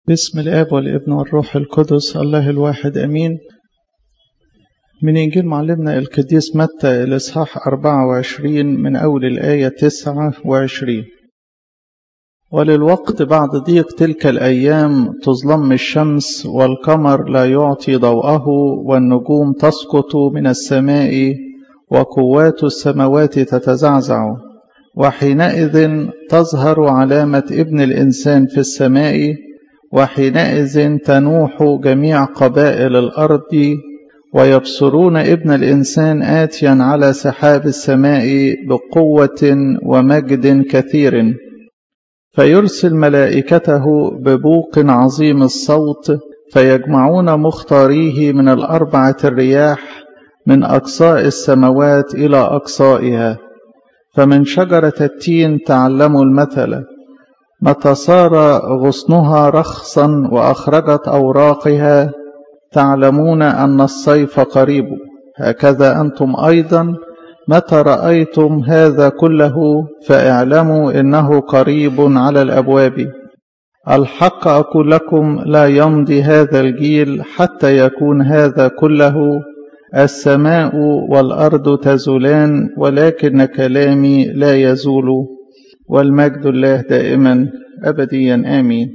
باسم الآب والابن والروح القدس الله الواحد أمين من إنجيل معلمنا القديس متى الإصحاح 24 من أول الآية 29 وللوقت بعد ضيق تلك الأيام تظلم الشمس والقمر لا يعطي ضوءه والنجوم تسقط من السماء وقوات السماوات تتزعزع وحينئذ تظهر علامة ابن الإنسان في السماء وحينئذ تنوح جميع قبائل الأرض ويبصرون ابن الإنسان آتيا على سحاب السماء بقوة ومجد كثير فيرسل ملائكته ببوق عظيم الصوت فيجمعون مختاريه من الأربعة الرياح من أقصاء السماوات إلى أقصائها فمن شجرة التين تعلموا المثل متى صار غصنها رخصا وأخرجت أوراقها تعلمون أن الصيف قريب هكذا أنتم أيضا متى رأيتم هذا كله فاعلموا إنه قريب على الأبواب الحق أقول لكم لا يمضي هذا الجيل حتى يكون هذا كله السماء والأرض تزولان ولكن كلامي لا يزول والمجد الله دائما أبديا آمين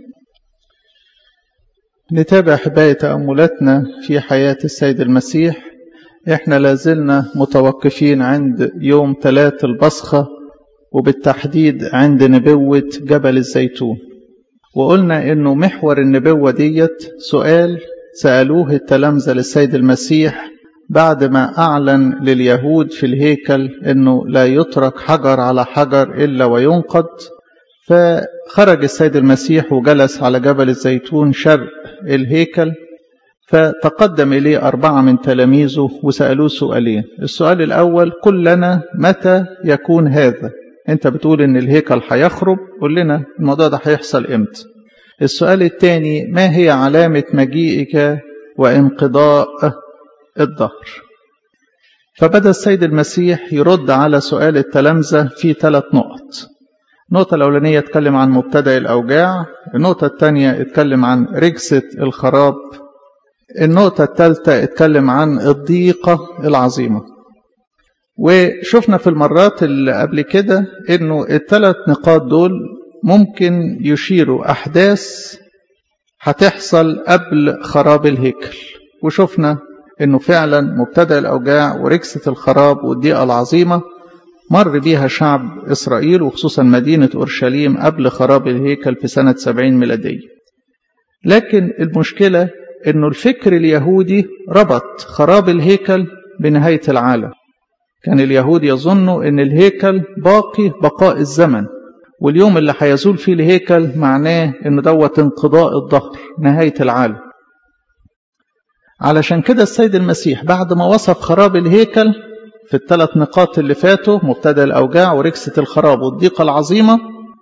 نتابع حباية تأملاتنا في حياة السيد المسيح احنا لازلنا متوقفين عند يوم ثلاث البصخة وبالتحديد عند نبوة جبل الزيتون وقلنا انه محور النبوة ديت سؤال سألوه التلامذة للسيد المسيح بعد ما أعلن لليهود في الهيكل أنه لا يترك حجر على حجر إلا وينقض فخرج السيد المسيح وجلس على جبل الزيتون شرق الهيكل فتقدم إليه أربعة من تلاميذه وسألوه سؤالين السؤال الأول قل لنا متى يكون هذا أنت بتقول إن الهيكل هيخرب قل لنا الموضوع ده هيحصل إمتى السؤال الثاني ما هي علامة مجيئك وانقضاء الظهر فبدأ السيد المسيح يرد على سؤال التلامذة في ثلاث نقط النقطة الأولانية اتكلم عن مبتدأ الأوجاع النقطة الثانية اتكلم عن رجسة الخراب النقطة الثالثة اتكلم عن الضيقة العظيمة وشفنا في المرات اللي قبل كده انه الثلاث نقاط دول ممكن يشيروا أحداث هتحصل قبل خراب الهيكل وشفنا انه فعلا مبتدا الاوجاع وركسه الخراب والضيقه العظيمه مر بيها شعب اسرائيل وخصوصا مدينه اورشليم قبل خراب الهيكل في سنه 70 ميلاديه. لكن المشكله انه الفكر اليهودي ربط خراب الهيكل بنهايه العالم. كان اليهود يظنوا ان الهيكل باقي بقاء الزمن واليوم اللي هيزول فيه الهيكل معناه انه دوت انقضاء الظهر نهايه العالم. علشان كده السيد المسيح بعد ما وصف خراب الهيكل في الثلاث نقاط اللي فاتوا مبتدا الاوجاع وركسه الخراب والضيقه العظيمه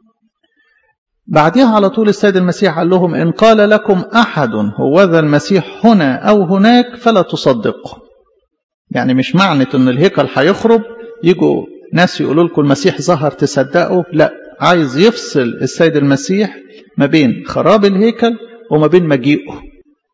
بعدها على طول السيد المسيح قال لهم ان قال لكم احد هو ذا المسيح هنا او هناك فلا تصدقوا يعني مش معنى ان الهيكل هيخرب يجوا ناس يقولوا لكم المسيح ظهر تصدقوا لا عايز يفصل السيد المسيح ما بين خراب الهيكل وما بين مجيئه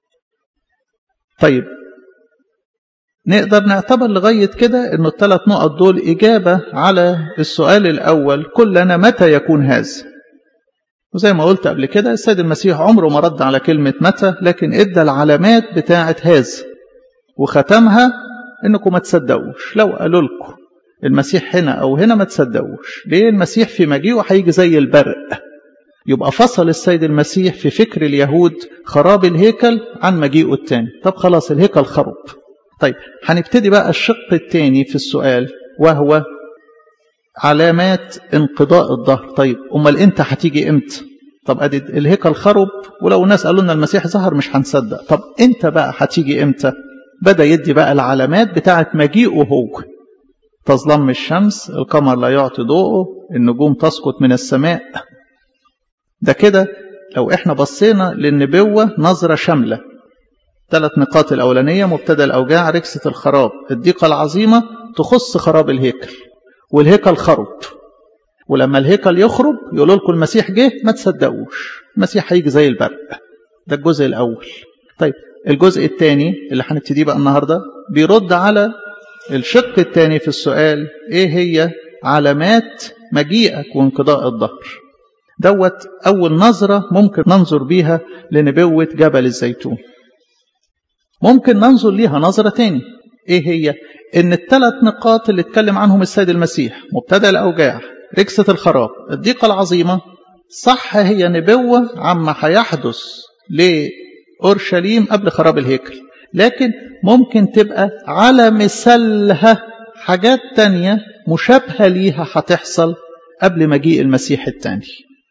طيب نقدر نعتبر لغاية كده أنه الثلاث نقط دول إجابة على السؤال الأول كلنا متى يكون هذا وزي ما قلت قبل كده السيد المسيح عمره ما رد على كلمة متى لكن إدى العلامات بتاعة هذا وختمها إنكم ما تصدقوش لو قالوا لكم المسيح هنا أو هنا ما تصدقوش ليه المسيح في مجيئه هيجي زي البرق يبقى فصل السيد المسيح في فكر اليهود خراب الهيكل عن مجيئه الثاني طب خلاص الهيكل خرب طيب هنبتدي بقى الشق الثاني في السؤال وهو علامات انقضاء الظهر طيب امال انت هتيجي امتى طب ادي الهيكل خرب ولو الناس قالوا لنا المسيح ظهر مش هنصدق طب انت بقى هتيجي امتى بدا يدي بقى العلامات بتاعه مجيئه هو تظلم الشمس القمر لا يعطي ضوءه النجوم تسقط من السماء ده كده لو احنا بصينا للنبوة نظرة شاملة ثلاث نقاط الأولانية مبتدا الأوجاع ركسة الخراب الضيقة العظيمة تخص خراب الهيكل والهيكل خرب ولما الهيكل يخرب يقولوا لكم المسيح جه ما تصدقوش المسيح هيجي زي البرق ده الجزء الأول طيب الجزء الثاني اللي هنبتديه بقى النهاردة بيرد على الشق الثاني في السؤال ايه هي علامات مجيئك وانقضاء الظهر دوت أول نظرة ممكن ننظر بيها لنبوة جبل الزيتون ممكن ننظر ليها نظرة تاني ايه هي ان الثلاث نقاط اللي اتكلم عنهم السيد المسيح مبتدا الاوجاع ركسة الخراب الضيقة العظيمة صح هي نبوة عما هيحدث لأورشليم قبل خراب الهيكل لكن ممكن تبقى على مثالها حاجات تانية مشابهة ليها هتحصل قبل مجيء المسيح الثاني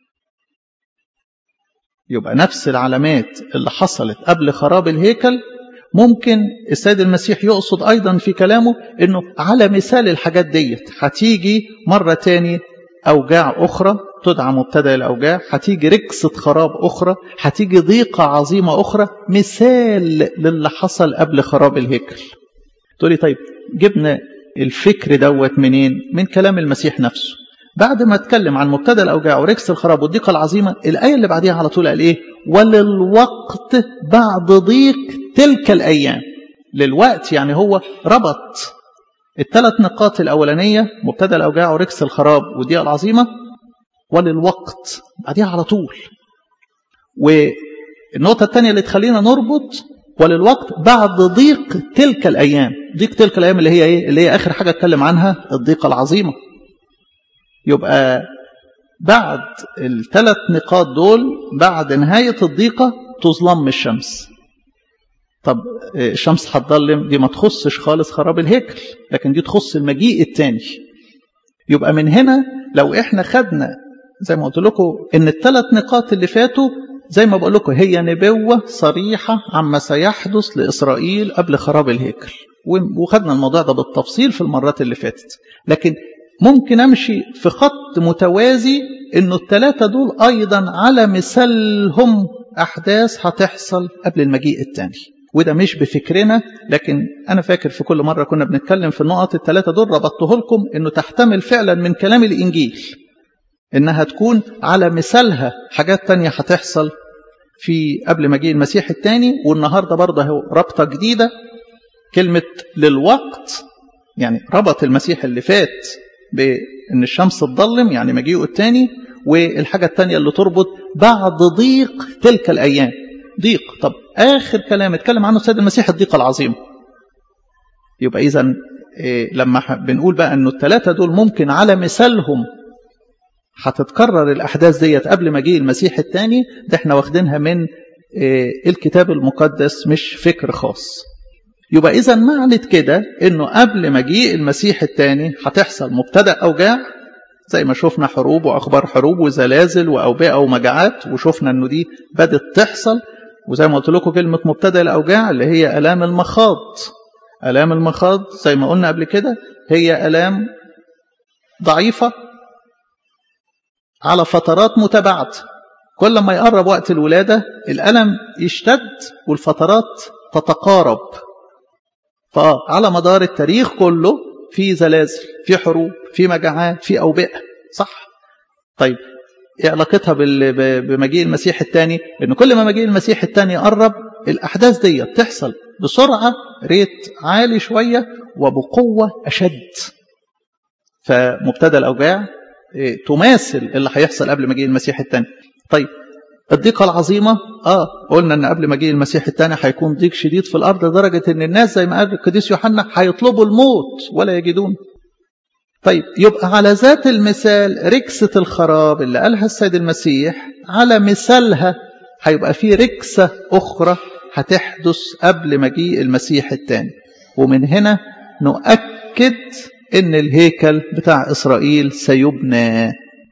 يبقى نفس العلامات اللي حصلت قبل خراب الهيكل ممكن السيد المسيح يقصد أيضا في كلامه أنه على مثال الحاجات ديت هتيجي مرة تاني أوجاع أخرى تدعى مبتدأ الأوجاع هتيجي ركسة خراب أخرى هتيجي ضيقة عظيمة أخرى مثال للي حصل قبل خراب الهيكل تقولي طيب جبنا الفكر دوت منين من كلام المسيح نفسه بعد ما اتكلم عن مبتدا الاوجاع وركس الخراب والضيقه العظيمه الايه اللي بعديها على طول قال ايه وللوقت بعد ضيق تلك الايام للوقت يعني هو ربط الثلاث نقاط الاولانيه مبتدا الاوجاع وركس الخراب والضيقه العظيمه وللوقت بعديها على طول والنقطه الثانيه اللي تخلينا نربط وللوقت بعد ضيق تلك الايام ضيق تلك الايام اللي هي ايه اللي هي اخر حاجه اتكلم عنها الضيقه العظيمه يبقى بعد الثلاث نقاط دول بعد نهاية الضيقة تظلم الشمس طب الشمس هتظلم دي ما تخصش خالص خراب الهيكل لكن دي تخص المجيء الثاني يبقى من هنا لو احنا خدنا زي ما قلت لكم ان الثلاث نقاط اللي فاتوا زي ما بقول لكم هي نبوة صريحة عما سيحدث لإسرائيل قبل خراب الهيكل وخدنا الموضوع ده بالتفصيل في المرات اللي فاتت لكن ممكن امشي في خط متوازي انه الثلاثه دول ايضا على مثالهم احداث هتحصل قبل المجيء الثاني وده مش بفكرنا لكن انا فاكر في كل مره كنا بنتكلم في النقط الثلاثه دول ربطته لكم انه تحتمل فعلا من كلام الانجيل انها تكون على مثالها حاجات تانية هتحصل في قبل مجيء المسيح الثاني والنهارده برضه اهو رابطه جديده كلمه للوقت يعني ربط المسيح اللي فات بأن الشمس تضلم يعني مجيئه الثاني والحاجة الثانية اللي تربط بعد ضيق تلك الأيام ضيق طب آخر كلام اتكلم عنه السيد المسيح الضيقة العظيمة يبقى إذا إيه لما بنقول بقى أنه الثلاثة دول ممكن على مثالهم هتتكرر الأحداث ديت قبل مجيء المسيح الثاني ده احنا واخدينها من إيه الكتاب المقدس مش فكر خاص يبقى إذا معنى كده إنه قبل مجيء المسيح الثاني هتحصل مبتدأ أوجاع زي ما شفنا حروب وأخبار حروب وزلازل وأوبئة ومجاعات وشفنا إنه دي بدت تحصل وزي ما قلت لكم كلمة مبتدأ الأوجاع اللي هي آلام المخاض آلام المخاض زي ما قلنا قبل كده هي آلام ضعيفة على فترات متباعدة كل ما يقرب وقت الولادة الألم يشتد والفترات تتقارب فعلى مدار التاريخ كله في زلازل في حروب في مجاعات في أوبئة صح طيب ايه علاقتها بمجيء المسيح الثاني ان كل ما مجيء المسيح الثاني يقرب الاحداث دي تحصل بسرعه ريت عالي شويه وبقوه اشد فمبتدا الاوجاع تماثل اللي هيحصل قبل مجيء المسيح الثاني طيب الضيقة العظيمة آه قلنا أن قبل مجيء المسيح الثاني هيكون ضيق شديد في الأرض لدرجة أن الناس زي ما قال القديس يوحنا هيطلبوا الموت ولا يجدون طيب يبقى على ذات المثال ركسة الخراب اللي قالها السيد المسيح على مثالها هيبقى في ركسة أخرى هتحدث قبل مجيء المسيح الثاني ومن هنا نؤكد أن الهيكل بتاع إسرائيل سيبنى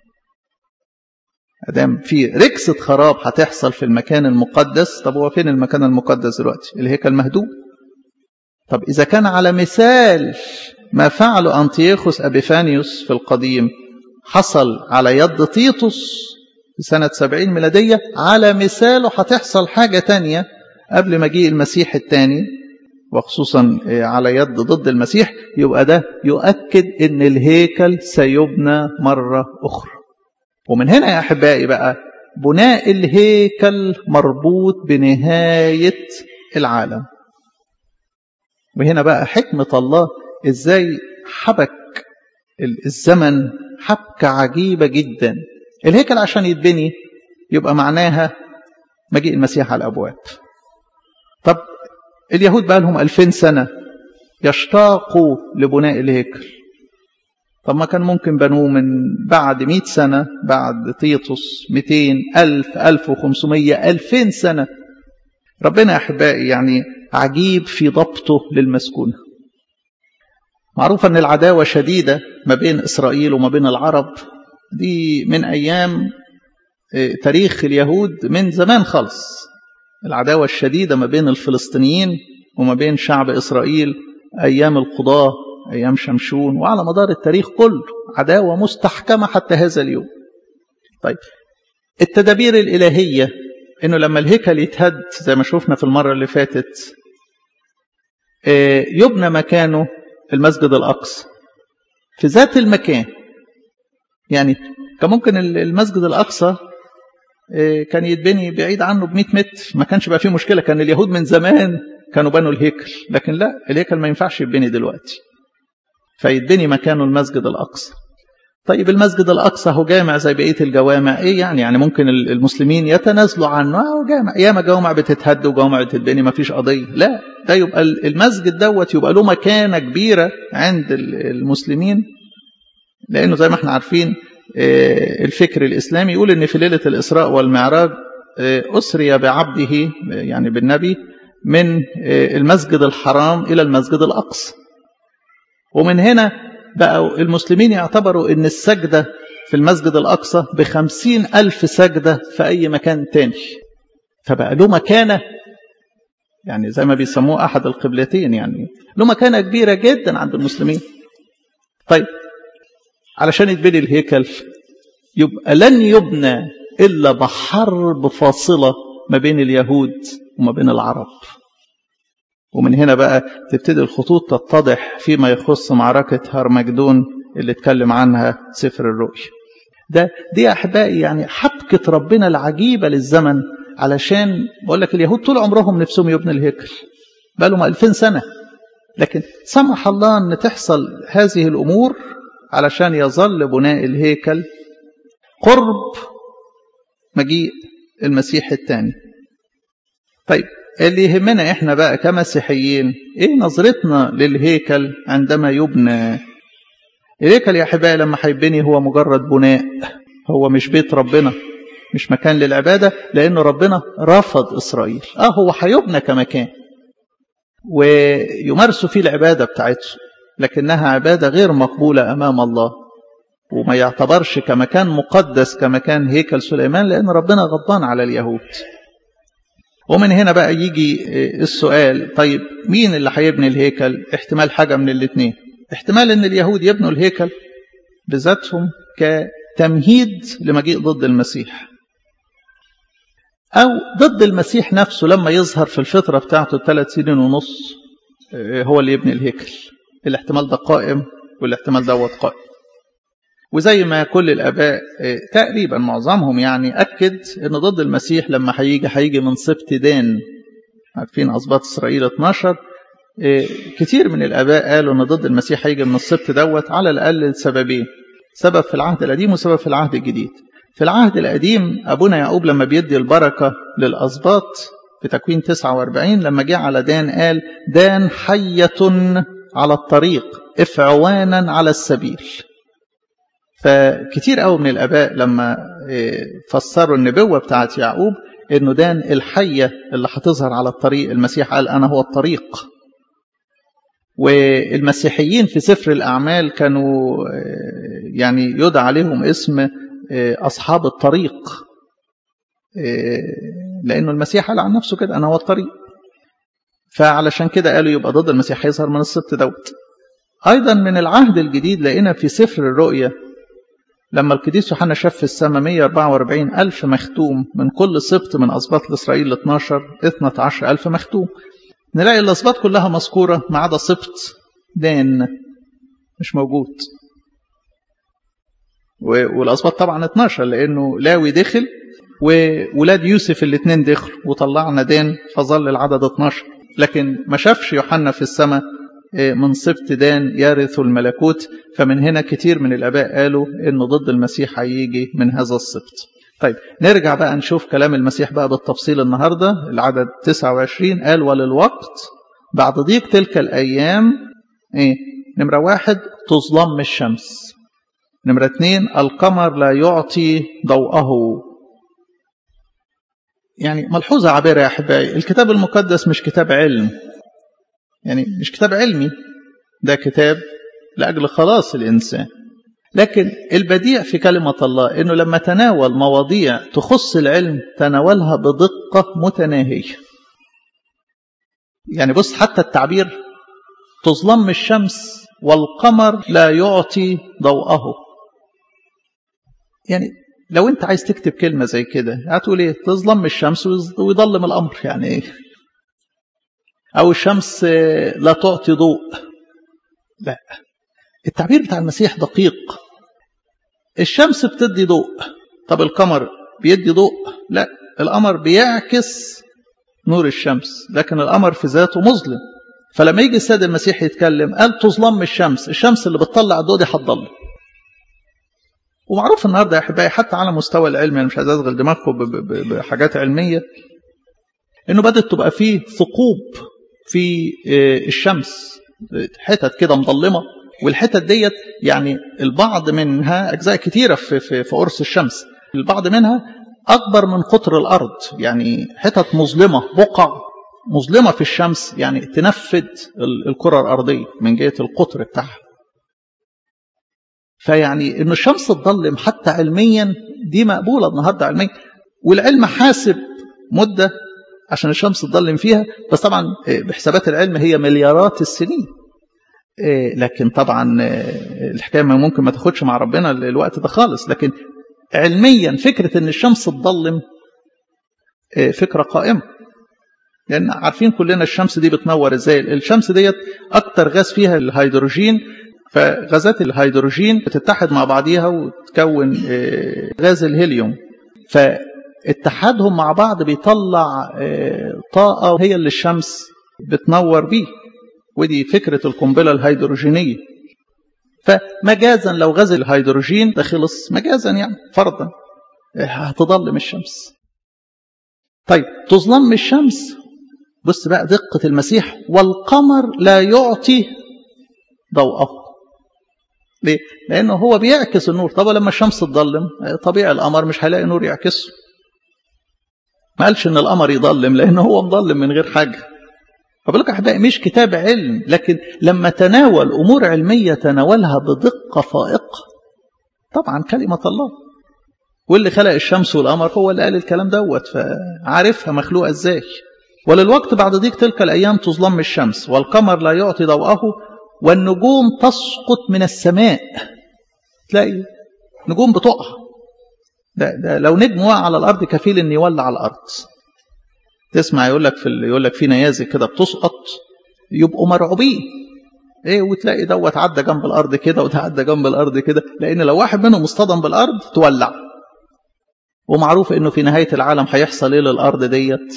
ادام في ركسة خراب هتحصل في المكان المقدس طب هو فين المكان المقدس دلوقتي الهيكل مهدوم طب إذا كان على مثال ما فعله أنطيوخوس أبيفانيوس في القديم حصل على يد تيتوس في سنة 70 ميلادية على مثاله هتحصل حاجة تانية قبل مجيء المسيح الثاني وخصوصا على يد ضد المسيح يبقى ده يؤكد ان الهيكل سيبنى مرة أخرى ومن هنا يا أحبائي بقى بناء الهيكل مربوط بنهاية العالم وهنا بقى حكمة الله ازاي حبك الزمن حبكة عجيبة جدا الهيكل عشان يتبني يبقى معناها مجيء المسيح على الأبواب طب اليهود بقى لهم ألفين سنة يشتاقوا لبناء الهيكل طب ما كان ممكن بنوه من بعد مئة سنة بعد تيتوس مئتين ألف ألف وخمسمية ألفين سنة ربنا يا أحبائي يعني عجيب في ضبطه للمسكونة معروف أن العداوة شديدة ما بين إسرائيل وما بين العرب دي من أيام تاريخ اليهود من زمان خالص العداوة الشديدة ما بين الفلسطينيين وما بين شعب إسرائيل أيام القضاة أيام شمشون وعلى مدار التاريخ كله عداوة مستحكمة حتى هذا اليوم طيب التدابير الإلهية إنه لما الهيكل يتهد زي ما شفنا في المرة اللي فاتت يبنى مكانه المسجد الأقصى في ذات المكان يعني كان ممكن المسجد الأقصى كان يتبني بعيد عنه ب 100 متر ما كانش بقى فيه مشكلة كان اليهود من زمان كانوا بنوا الهيكل لكن لا الهيكل ما ينفعش يتبني دلوقتي فيتبني مكانه المسجد الأقصى طيب المسجد الأقصى هو جامع زي بقية الجوامع إيه يعني يعني ممكن المسلمين يتنازلوا عنه هو جامع ياما جوامع بتتهد وجوامع بتتبني ما فيش قضية لا ده يبقى المسجد دوت يبقى له مكانة كبيرة عند المسلمين لأنه زي ما احنا عارفين الفكر الإسلامي يقول إن في ليلة الإسراء والمعراج أسري بعبده يعني بالنبي من المسجد الحرام إلى المسجد الأقصى ومن هنا بقى المسلمين يعتبروا ان السجدة في المسجد الأقصى بخمسين ألف سجدة في أي مكان تاني فبقى له مكانة يعني زي ما بيسموه أحد القبلتين يعني له مكانة كبيرة جدا عند المسلمين طيب علشان يتبني الهيكل يبقى لن يبنى إلا بحرب فاصلة ما بين اليهود وما بين العرب ومن هنا بقى تبتدي الخطوط تتضح فيما يخص معركة هرمجدون اللي اتكلم عنها سفر الرؤيا ده دي أحبائي يعني حبكة ربنا العجيبة للزمن علشان بقول لك اليهود طول عمرهم نفسهم يبنوا الهيكل بقى لهم 2000 سنة لكن سمح الله أن تحصل هذه الأمور علشان يظل بناء الهيكل قرب مجيء المسيح الثاني طيب اللي يهمنا احنا بقى كمسيحيين ايه نظرتنا للهيكل عندما يبنى الهيكل يا احبائي لما هيبني هو مجرد بناء هو مش بيت ربنا مش مكان للعبادة لأنه ربنا رفض إسرائيل آه هو هيبنى كمكان ويمارسوا فيه العبادة بتاعته لكنها عبادة غير مقبولة أمام الله وما يعتبرش كمكان مقدس كمكان هيكل سليمان لأن ربنا غضبان على اليهود ومن هنا بقى يجي السؤال طيب مين اللي هيبني الهيكل احتمال حاجة من الاثنين احتمال ان اليهود يبنوا الهيكل بذاتهم كتمهيد لمجيء ضد المسيح او ضد المسيح نفسه لما يظهر في الفترة بتاعته ثلاث سنين ونص هو اللي يبني الهيكل الاحتمال ده قائم والاحتمال دوت قائم وزي ما كل الآباء تقريبا معظمهم يعني أكد أن ضد المسيح لما هيجي هيجي من سبط دان عارفين أسباط إسرائيل 12 كتير من الآباء قالوا أن ضد المسيح هيجي من السبط دوت على الأقل لسببين سبب في العهد القديم وسبب في العهد الجديد في العهد القديم أبونا يعقوب لما بيدي البركة للأسباط في تكوين 49 لما جه على دان قال دان حية على الطريق افعوانا على السبيل فكتير قوي من الاباء لما فسروا النبوه بتاعت يعقوب انه دان الحيه اللي هتظهر على الطريق المسيح قال انا هو الطريق والمسيحيين في سفر الاعمال كانوا يعني يدعى عليهم اسم اصحاب الطريق لانه المسيح قال عن نفسه كده انا هو الطريق فعلشان كده قالوا يبقى ضد المسيح هيظهر من السبت دوت ايضا من العهد الجديد لقينا في سفر الرؤيا لما القديس يوحنا شاف في السماء 144 ألف مختوم من كل سبط من أسباط إسرائيل 12 12 ألف مختوم نلاقي الأسباط كلها مذكورة ما عدا سبط دان مش موجود والأسباط طبعا 12 لأنه لاوي دخل وولاد يوسف الاثنين دخلوا وطلعنا دان فظل العدد 12 لكن ما شافش يوحنا في السماء من سبط دان يرث الملكوت فمن هنا كتير من الآباء قالوا إنه ضد المسيح هيجي من هذا السبط طيب نرجع بقى نشوف كلام المسيح بقى بالتفصيل النهاردة العدد 29 قال وللوقت بعد ضيق تلك الأيام إيه نمرة واحد تظلم الشمس نمرة اتنين القمر لا يعطي ضوءه يعني ملحوظة عابرة يا أحبائي الكتاب المقدس مش كتاب علم يعني مش كتاب علمي ده كتاب لأجل خلاص الإنسان لكن البديع في كلمة الله إنه لما تناول مواضيع تخص العلم تناولها بدقة متناهية يعني بص حتى التعبير تظلم الشمس والقمر لا يعطي ضوءه يعني لو انت عايز تكتب كلمة زي كده هتقول ايه تظلم الشمس ويضلم الأمر يعني ايه أو الشمس لا تعطي ضوء لا التعبير بتاع المسيح دقيق الشمس بتدي ضوء طب القمر بيدي ضوء لا القمر بيعكس نور الشمس لكن القمر في ذاته مظلم فلما يجي السيد المسيح يتكلم قال تظلم الشمس الشمس اللي بتطلع الضوء دي هتضل ومعروف النهارده يا احبائي حتى على مستوى العلم انا مش عايز اشغل دماغكم بحاجات علميه انه بدات تبقى فيه ثقوب في الشمس حتت كده مظلمه والحتت ديت يعني البعض منها اجزاء كتيره في في في قرص الشمس البعض منها اكبر من قطر الارض يعني حتت مظلمه بقع مظلمه في الشمس يعني تنفد الكره الارضيه من جهه القطر بتاعها فيعني ان الشمس تضلم حتى علميا دي مقبوله النهارده علميا والعلم حاسب مده عشان الشمس تضلم فيها بس طبعا بحسابات العلم هي مليارات السنين لكن طبعا الحكايه ممكن ما تاخدش مع ربنا الوقت ده خالص لكن علميا فكره ان الشمس تضلم فكره قائمه لان عارفين كلنا الشمس دي بتنور ازاي الشمس ديت اكتر غاز فيها الهيدروجين فغازات الهيدروجين بتتحد مع بعضيها وتكون غاز الهيليوم فاتحادهم مع بعض بيطلع طاقة هي اللي الشمس بتنور بيه ودي فكرة القنبلة الهيدروجينية فمجازا لو غاز الهيدروجين ده خلص مجازا يعني فرضا هتضلم الشمس طيب تظلم الشمس بص بقى دقة المسيح والقمر لا يعطي ضوءه ليه؟ لأنه هو بيعكس النور طب لما الشمس تضلم طبيعي القمر مش هيلاقي نور يعكسه ما قالش ان القمر يضلم لأنه هو مضلم من غير حاجة فبقول لك أحبائي مش كتاب علم لكن لما تناول أمور علمية تناولها بدقة فائقة طبعا كلمة الله واللي خلق الشمس والقمر هو اللي قال الكلام دوت فعارفها مخلوقة ازاي وللوقت بعد ضيق تلك الأيام تظلم الشمس والقمر لا يعطي ضوءه والنجوم تسقط من السماء تلاقي نجوم بتقع ده, ده لو نجم وقع على الأرض كفيل إن يولع الأرض تسمع يقول لك في يقول لك في نيازك كده بتسقط يبقوا مرعوبين ايه وتلاقي دوت عدى جنب الارض كده وده عدى جنب الارض كده لان لو واحد منهم اصطدم بالارض تولع ومعروف انه في نهايه العالم هيحصل ايه للارض ديت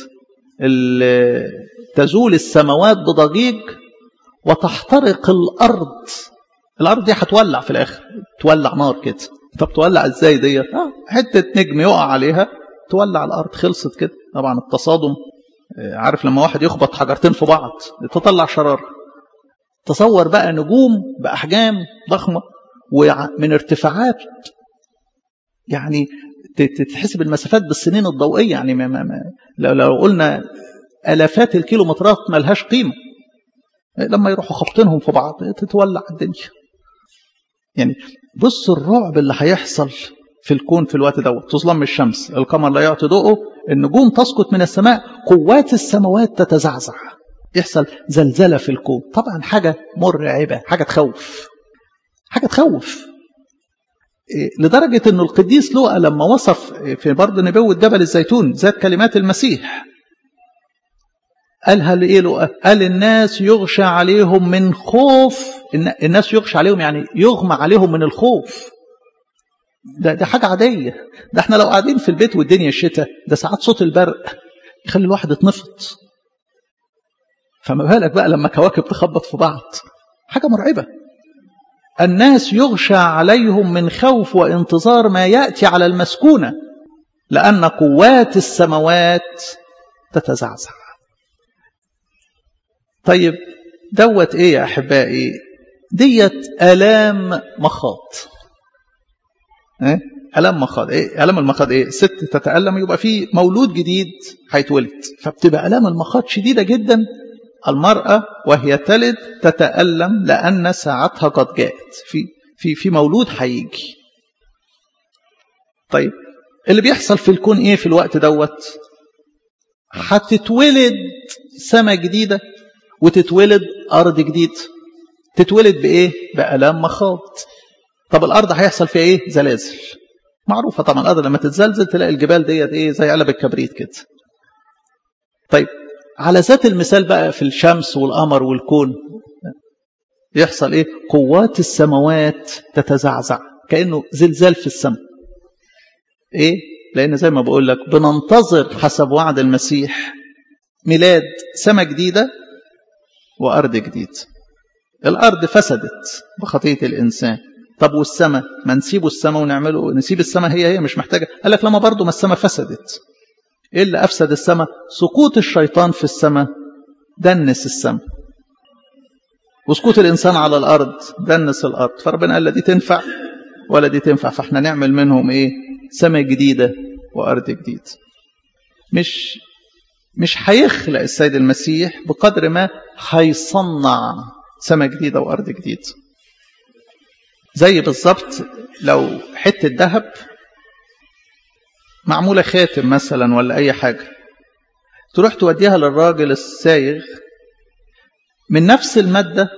تزول السماوات بضجيج وتحترق الارض الارض دي هتولع في الاخر تولع نار كده طب تولع ازاي ديت آه حته نجم يقع عليها تولع الارض خلصت كده طبعا التصادم عارف لما واحد يخبط حجرتين في بعض تطلع شراره تصور بقى نجوم باحجام ضخمه ومن ارتفاعات يعني تتحسب المسافات بالسنين الضوئيه يعني ما ما ما لو, لو قلنا الافات الكيلومترات ما لهاش قيمه لما يروحوا خبطينهم في بعض تتولع الدنيا يعني بص الرعب اللي هيحصل في الكون في الوقت دوت تظلم الشمس القمر لا يعطي ضوءه النجوم تسقط من السماء قوات السماوات تتزعزع يحصل زلزلة في الكون طبعا حاجة مرعبة حاجة تخوف حاجة تخوف لدرجة أن القديس لوقا لما وصف في برضه نبوة جبل الزيتون ذات كلمات المسيح قالها لإيه لوقا قال الناس يغشى عليهم من خوف الناس يغشى عليهم يعني يغمى عليهم من الخوف ده, ده حاجة عادية ده احنا لو قاعدين في البيت والدنيا الشتاء ده ساعات صوت البرق يخلي الواحد يتنفض فما بالك بقى لما كواكب تخبط في بعض حاجة مرعبة الناس يغشى عليهم من خوف وانتظار ما يأتي على المسكونة لأن قوات السماوات تتزعزع طيب دوت ايه يا احبائي ديت الام مخاض ايه الام مخاض ايه الام المخاض ايه ست تتالم يبقى في مولود جديد هيتولد فبتبقى الام المخاض شديده جدا المراه وهي تلد تتالم لان ساعتها قد جاءت في في في مولود هيجي طيب اللي بيحصل في الكون ايه في الوقت دوت هتتولد سماء جديده وتتولد أرض جديد تتولد بإيه؟ بألام مخاض طب الأرض هيحصل فيها إيه؟ زلازل معروفة طبعا الأرض لما تتزلزل تلاقي الجبال ديت إيه زي علب الكبريت كده طيب على ذات المثال بقى في الشمس والقمر والكون يحصل إيه؟ قوات السماوات تتزعزع كأنه زلزال في السماء إيه؟ لأن زي ما بقول لك بننتظر حسب وعد المسيح ميلاد سماء جديدة وأرض جديد الأرض فسدت بخطية الإنسان طب والسماء ما نسيبه السماء ونعمله نسيب السماء هي هي مش محتاجة قال لك لما برضه ما السماء فسدت إيه اللي أفسد السماء سقوط الشيطان في السماء دنس السماء وسقوط الإنسان على الأرض دنس الأرض فربنا قال لا دي تنفع ولا دي تنفع فاحنا نعمل منهم إيه سماء جديدة وأرض جديد مش مش هيخلق السيد المسيح بقدر ما هيصنع سماء جديدة وأرض جديد زي بالظبط لو حتة ذهب معمولة خاتم مثلا ولا أي حاجة تروح توديها للراجل السايغ من نفس المادة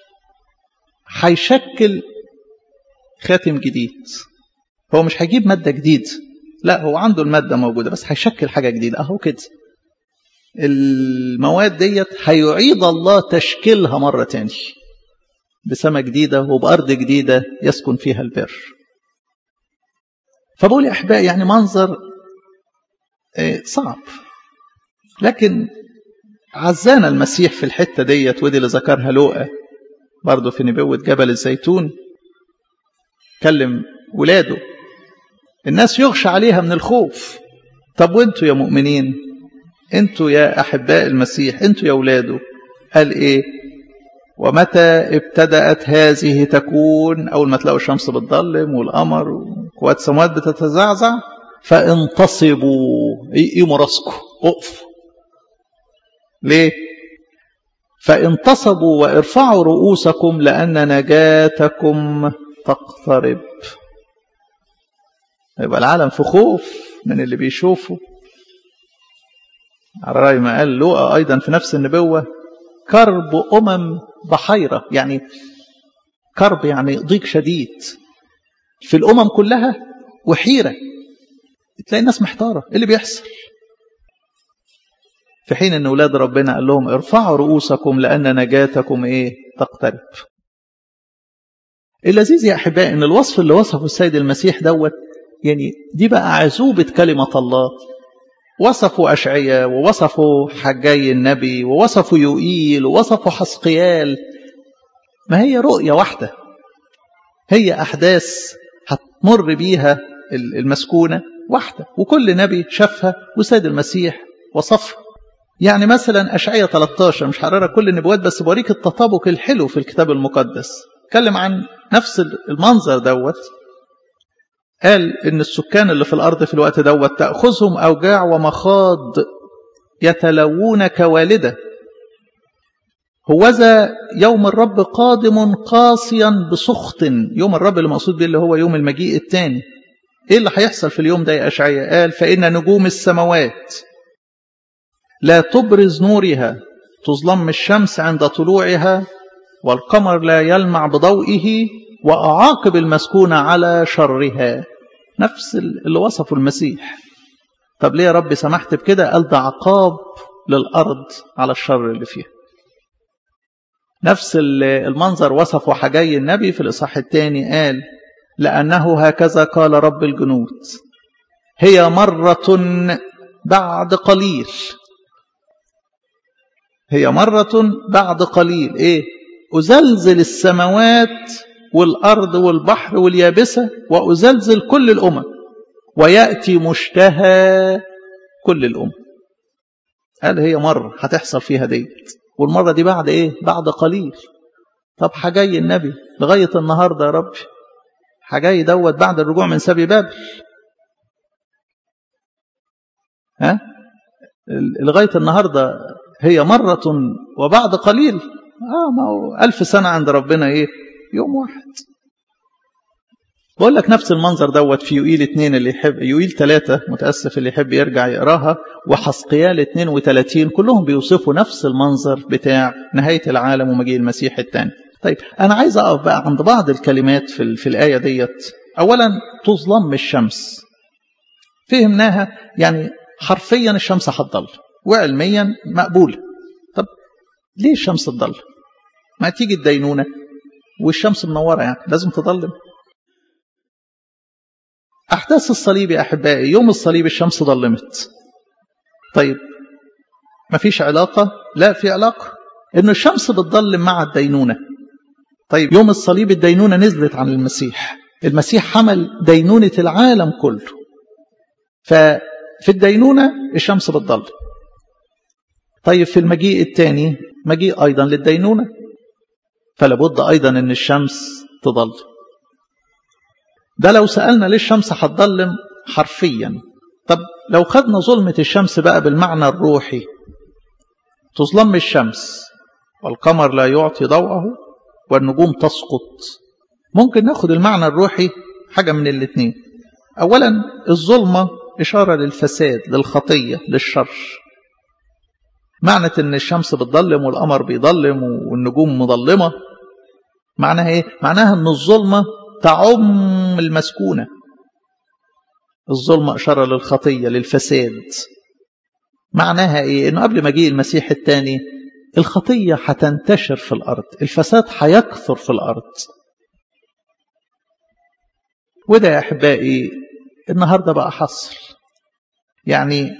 هيشكل خاتم جديد هو مش هيجيب مادة جديد لا هو عنده المادة موجودة بس هيشكل حاجة جديدة أهو كده المواد ديت هيعيد الله تشكيلها مرة تاني بسماء جديدة وبأرض جديدة يسكن فيها البر فبقول يا أحبائي يعني منظر صعب لكن عزانا المسيح في الحتة ديت ودي اللي ذكرها لوقا برضه في نبوة جبل الزيتون كلم ولاده الناس يغشى عليها من الخوف طب وانتوا يا مؤمنين انتوا يا احباء المسيح انتوا يا اولاده قال ايه ومتى ابتدأت هذه تكون اول ما تلاقوا الشمس بتضلم والقمر وقوات السماوات بتتزعزع فانتصبوا قيموا راسكم اقفوا ليه فانتصبوا وارفعوا رؤوسكم لان نجاتكم تقترب يبقى العالم في خوف من اللي بيشوفه على رأي ما قال لوقا أيضا في نفس النبوة كرب أمم بحيرة يعني كرب يعني ضيق شديد في الأمم كلها وحيرة تلاقي الناس محتارة إيه اللي بيحصل في حين أن أولاد ربنا قال لهم ارفعوا رؤوسكم لأن نجاتكم إيه تقترب اللذيذ يا أحبائي أن الوصف اللي وصفه السيد المسيح دوت يعني دي بقى عزوبة كلمة الله وصفوا أشعية ووصفوا حجاي النبي ووصفوا يوئيل ووصفوا حسقيال ما هي رؤية واحدة هي أحداث هتمر بيها المسكونة واحدة وكل نبي شافها وسيد المسيح وصفها يعني مثلا أشعية 13 مش هقرا كل النبوات بس بوريك التطابق الحلو في الكتاب المقدس اتكلم عن نفس المنظر دوت قال إن السكان اللي في الأرض في الوقت دوت تأخذهم أوجاع ومخاض يتلوون كوالدة هوذا يوم الرب قادم قاسيا بسخط يوم الرب اللي مقصود به اللي هو يوم المجيء الثاني ايه اللي هيحصل في اليوم ده يا اشعياء قال فان نجوم السماوات لا تبرز نورها تظلم الشمس عند طلوعها والقمر لا يلمع بضوئه وأعاقب المسكونة على شرها نفس اللي وصفه المسيح طب ليه يا رب سمحت بكده قال ده عقاب للأرض على الشر اللي فيها نفس المنظر وصفه حجي النبي في الإصحاح الثاني قال لأنه هكذا قال رب الجنود هي مرة بعد قليل هي مرة بعد قليل إيه أزلزل السماوات والأرض والبحر واليابسة وأزلزل كل الأمم ويأتي مشتهى كل الأمم قال هي مرة هتحصل فيها ديت والمرة دي بعد إيه بعد قليل طب حجاي النبي لغاية النهاردة يا رب حجاي دوت بعد الرجوع من سبي بابل ها لغاية النهاردة هي مرة وبعد قليل آه ما هو ألف سنة عند ربنا إيه يوم واحد بقول لك نفس المنظر دوت في يوئيل اتنين اللي يحب يوئيل ثلاثة متأسف اللي يحب يرجع يقراها وحسقيال 32 كلهم بيوصفوا نفس المنظر بتاع نهاية العالم ومجيء المسيح الثاني طيب أنا عايز أقف بقى عند بعض الكلمات في, في الآية ديت أولا تظلم الشمس فهمناها يعني حرفيا الشمس هتضل وعلميا مقبولة طب ليه الشمس تضل ما تيجي الدينونة والشمس منورة يعني لازم تضلم أحداث الصليب يا أحبائي يوم الصليب الشمس ضلمت طيب ما فيش علاقة لا في علاقة إنه الشمس بتضلم مع الدينونة طيب يوم الصليب الدينونة نزلت عن المسيح المسيح حمل دينونة العالم كله ففي الدينونة الشمس بتضل طيب في المجيء الثاني مجيء أيضا للدينونة فلابد أيضا أن الشمس تضل ده لو سألنا ليه الشمس هتضلم حرفيا طب لو خدنا ظلمة الشمس بقى بالمعنى الروحي تظلم الشمس والقمر لا يعطي ضوءه والنجوم تسقط ممكن ناخد المعنى الروحي حاجة من الاثنين أولا الظلمة إشارة للفساد للخطية للشر معنى ان الشمس بتضلم والقمر بيضلم والنجوم مظلمه معناها ايه معناها ان الظلمه تعم المسكونه الظلمه اشاره للخطيه للفساد معناها ايه انه قبل مجيء المسيح الثاني الخطيه هتنتشر في الارض الفساد هيكثر في الارض وده يا احبائي النهارده بقى حصر يعني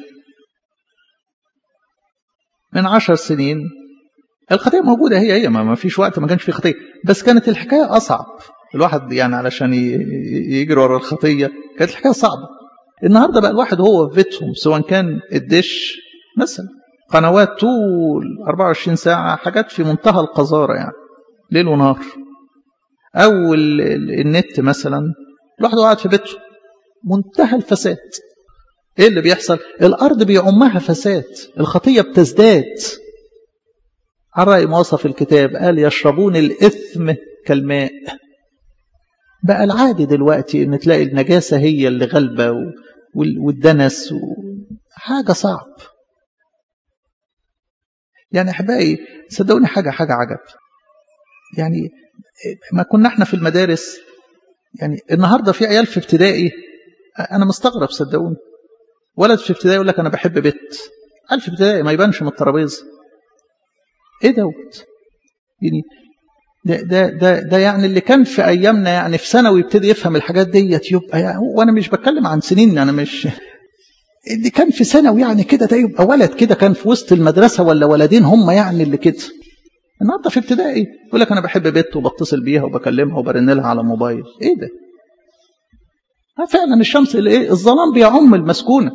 من عشر سنين الخطية موجودة هي هي ما فيش وقت ما كانش في خطية بس كانت الحكاية أصعب الواحد يعني علشان يجري ورا الخطية كانت الحكاية صعبة النهاردة بقى الواحد هو في بيتهم سواء كان الدش مثلا قنوات طول 24 ساعة حاجات في منتهى القذارة يعني ليل ونهار أو النت مثلا الواحد قاعد في بيته منتهى الفساد ايه اللي بيحصل الارض بيعمها فساد الخطيه بتزداد على راي موصف الكتاب قال يشربون الاثم كالماء بقى العادي دلوقتي ان تلاقي النجاسه هي اللي غالبه والدنس حاجه صعب يعني احبائي صدقوني حاجه حاجه عجب يعني ما كنا احنا في المدارس يعني النهارده في عيال في ابتدائي انا مستغرب صدقوني ولد في ابتدائي يقول لك انا بحب بنت قال في ابتدائي ما يبانش من الترابيزه ايه دوت يعني ده, ده ده ده يعني اللي كان في ايامنا يعني في ثانوي يبتدي يفهم الحاجات ديت يبقى يعني وانا مش بتكلم عن سنين انا مش اللي كان في ثانوي يعني كده ده يبقى ولد كده كان في وسط المدرسه ولا ولدين هم يعني اللي كده النهارده في ابتدائي يقول لك انا بحب بنت وبتصل بيها وبكلمها وبرن لها على موبايل ايه ده فعلا الشمس اللي ايه الظلام بيعم المسكونه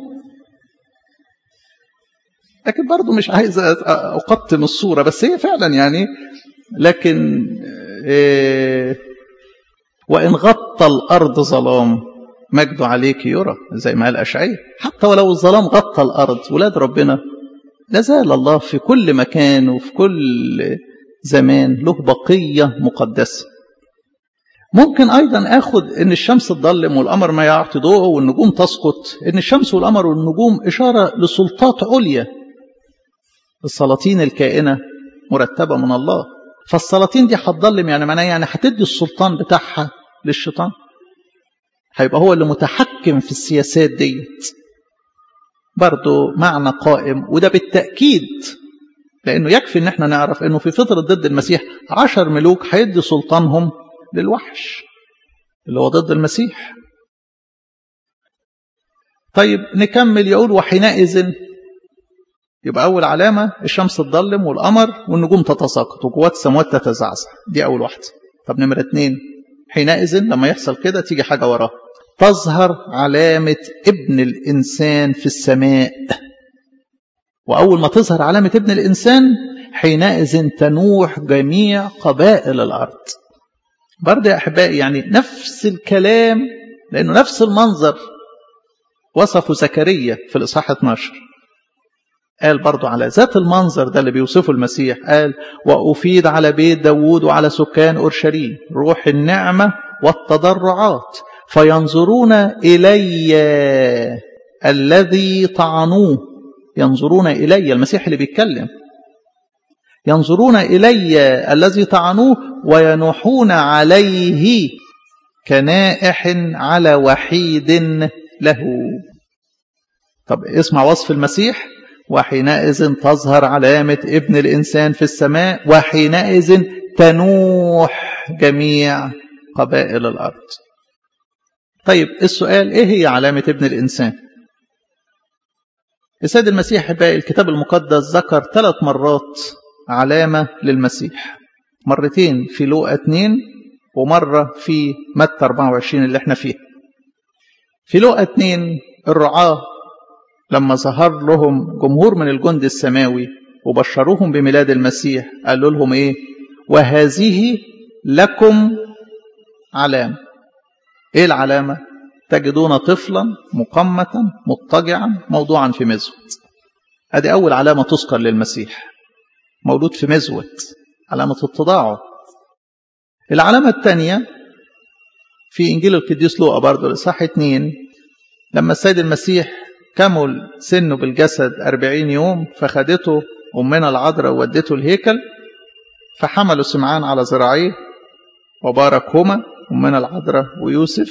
لكن برضه مش عايز أقطم الصورة بس هي فعلا يعني لكن إيه وإن غطى الأرض ظلام مجد عليك يرى زي ما قال أشعية حتى ولو الظلام غطى الأرض ولاد ربنا لازال الله في كل مكان وفي كل زمان له بقية مقدسة ممكن أيضا أخذ أن الشمس تضلم والقمر ما يعطي ضوءه والنجوم تسقط أن الشمس والقمر والنجوم إشارة لسلطات عليا السلاطين الكائنة مرتبة من الله فالسلاطين دي هتضلم يعني معناها يعني هتدي السلطان بتاعها للشيطان هيبقى هو اللي متحكم في السياسات ديت برضه معنى قائم وده بالتأكيد لأنه يكفي إن احنا نعرف إنه في فترة ضد المسيح عشر ملوك هيدي سلطانهم للوحش اللي هو ضد المسيح طيب نكمل يقول وحينئذ يبقى أول علامة الشمس تضلم والقمر والنجوم تتساقط وقوات السماوات تتزعزع دي أول واحدة طب نمرة اتنين حينئذ لما يحصل كده تيجي حاجة وراها تظهر علامة ابن الإنسان في السماء وأول ما تظهر علامة ابن الإنسان حينئذ تنوح جميع قبائل الأرض برضه يا أحبائي يعني نفس الكلام لأنه نفس المنظر وصفه زكريا في الإصحاح 12 قال برضه على ذات المنظر ده اللي بيوصفه المسيح قال وأفيد على بيت داوود وعلى سكان أورشليم روح النعمة والتضرعات فينظرون إلي الذي طعنوه ينظرون إلي المسيح اللي بيتكلم ينظرون إلي الذي طعنوه وينوحون عليه كنائح على وحيد له طب اسمع وصف المسيح وحينئذ تظهر علامة ابن الإنسان في السماء وحينئذ تنوح جميع قبائل الأرض طيب السؤال إيه هي علامة ابن الإنسان السيد المسيح باقي الكتاب المقدس ذكر ثلاث مرات علامة للمسيح مرتين في لوقا 2 ومرة في متى 24 اللي احنا فيه في لوقا 2 الرعاة لما ظهر لهم جمهور من الجند السماوي وبشروهم بميلاد المسيح قالوا لهم ايه وهذه لكم علامة ايه العلامة تجدون طفلا مقمة مضطجعا موضوعا في مزود ادي اول علامة تذكر للمسيح مولود في مزود علامة اتضاعه العلامة الثانية في إنجيل القديس لوقا برضه الإصحاح 2 لما السيد المسيح كمل سنه بالجسد أربعين يوم فخدته أمنا العذراء وودته الهيكل فحملوا سمعان على ذراعيه وباركهما أمنا العذراء ويوسف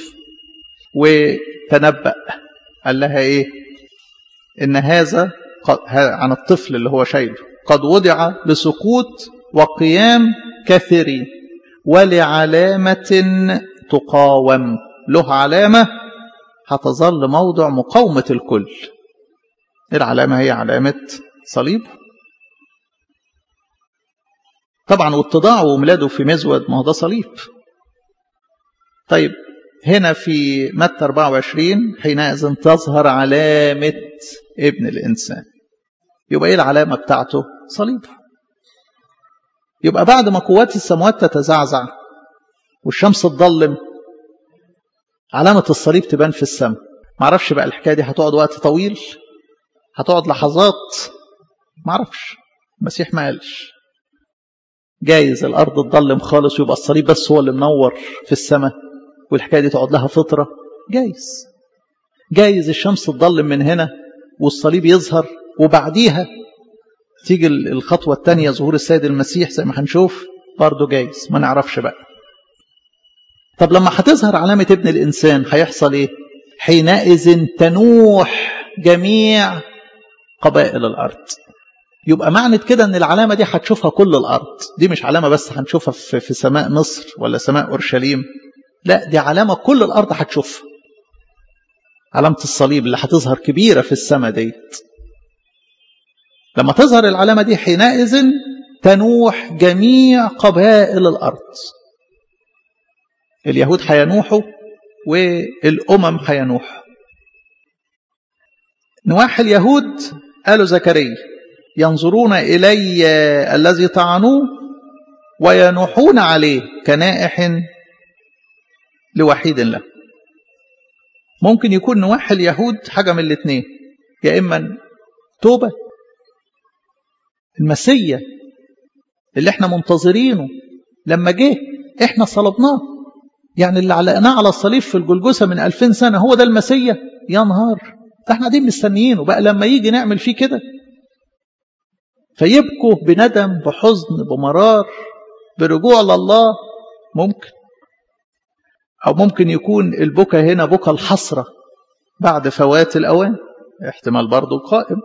وتنبأ قال لها إيه إن هذا عن الطفل اللي هو شايله قد وضع لسقوط وقيام كثيرين ولعلامة تقاوم له علامة هتظل موضع مقاومة الكل العلامة هي علامة صليب طبعا واتضاعه وميلاده في مزود ما هو ده صليب طيب هنا في متى 24 حينئذ تظهر علامة ابن الإنسان يبقى ايه العلامة بتاعته صليب يبقى بعد ما قوات السماوات تتزعزع والشمس تضلم علامة الصليب تبان في السماء معرفش بقى الحكاية دي هتقعد وقت طويل هتقعد لحظات معرفش المسيح ما قالش جايز الأرض تضلم خالص ويبقى الصليب بس هو اللي منور في السماء والحكاية دي تقعد لها فترة جايز جايز الشمس تضلم من هنا والصليب يظهر وبعديها تيجي الخطوة الثانية ظهور السيد المسيح زي ما هنشوف برضه جايز ما نعرفش بقى طب لما هتظهر علامة ابن الإنسان هيحصل إيه حينئذ تنوح جميع قبائل الأرض يبقى معنى كده ان العلامة دي هتشوفها كل الأرض دي مش علامة بس هنشوفها في, في سماء مصر ولا سماء أورشليم لا دي علامة كل الأرض هتشوفها علامة الصليب اللي هتظهر كبيرة في السماء ديت لما تظهر العلامة دي حينئذ تنوح جميع قبائل الأرض اليهود هينوحوا والأمم هينوحوا نواح اليهود قالوا زكريا ينظرون إلي الذي طعنوه وينوحون عليه كنائح لوحيد له ممكن يكون نواح اليهود حاجة من الاثنين يا إما توبة المسيا اللي احنا منتظرينه لما جه احنا صلبناه يعني اللي علقناه على الصليب في الجلجسة من ألفين سنة هو ده المسيا يا نهار ده احنا قاعدين مستنيينه بقى لما يجي نعمل فيه كده فيبكوا بندم بحزن بمرار برجوع لله ممكن أو ممكن يكون البكا هنا بكا الحسرة بعد فوات الأوان احتمال برضه قائم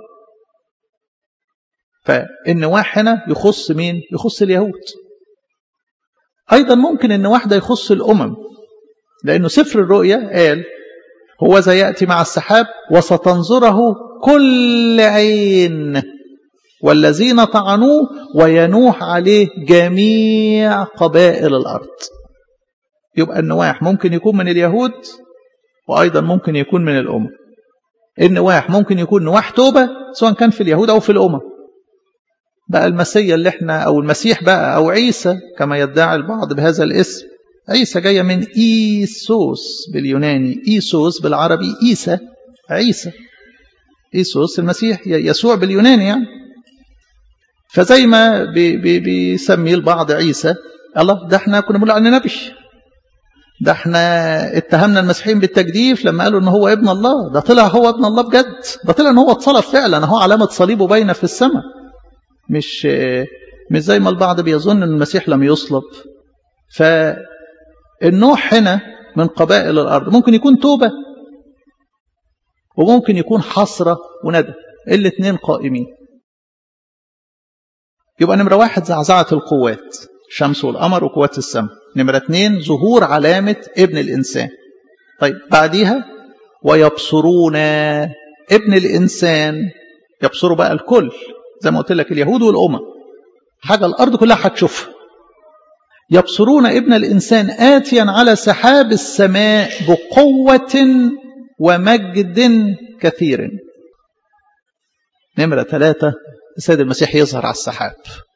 فالنواح هنا يخص مين؟ يخص اليهود أيضا ممكن أن واحدة يخص الأمم لأنه سفر الرؤيا قال هو ذا يأتي مع السحاب وستنظره كل عين والذين طعنوه وينوح عليه جميع قبائل الأرض يبقى النواح ممكن يكون من اليهود وأيضا ممكن يكون من الأمم النواح ممكن يكون نواح توبة سواء كان في اليهود أو في الأمم بقى المسيا اللي احنا أو المسيح بقى أو عيسى كما يدعي البعض بهذا الاسم عيسى جاية من إيسوس باليوناني إيسوس بالعربي إيسى عيسى إيسوس المسيح يسوع باليوناني يعني فزي ما بي بي بيسمي البعض عيسى الله ده احنا كنا بنقول عنه نبي ده احنا اتهمنا المسيحيين بالتجديف لما قالوا ان هو ابن الله ده طلع هو ابن الله بجد ده طلع ان هو اتصلب فعلا هو علامة صليبه باينة في السماء مش مش زي ما البعض بيظن ان المسيح لم يصلب فالنوح هنا من قبائل الارض ممكن يكون توبة وممكن يكون حسرة وندى الاثنين قائمين يبقى نمرة واحد زعزعة القوات الشمس والقمر وقوات السماء نمرة اثنين ظهور علامة ابن الإنسان طيب بعديها ويبصرون ابن الإنسان يبصروا بقى الكل زي ما قلت لك اليهود والأمم حاجة الأرض كلها هتشوفها يبصرون ابن الإنسان آتيا على سحاب السماء بقوة ومجد كثير نمرة ثلاثة السيد المسيح يظهر على السحاب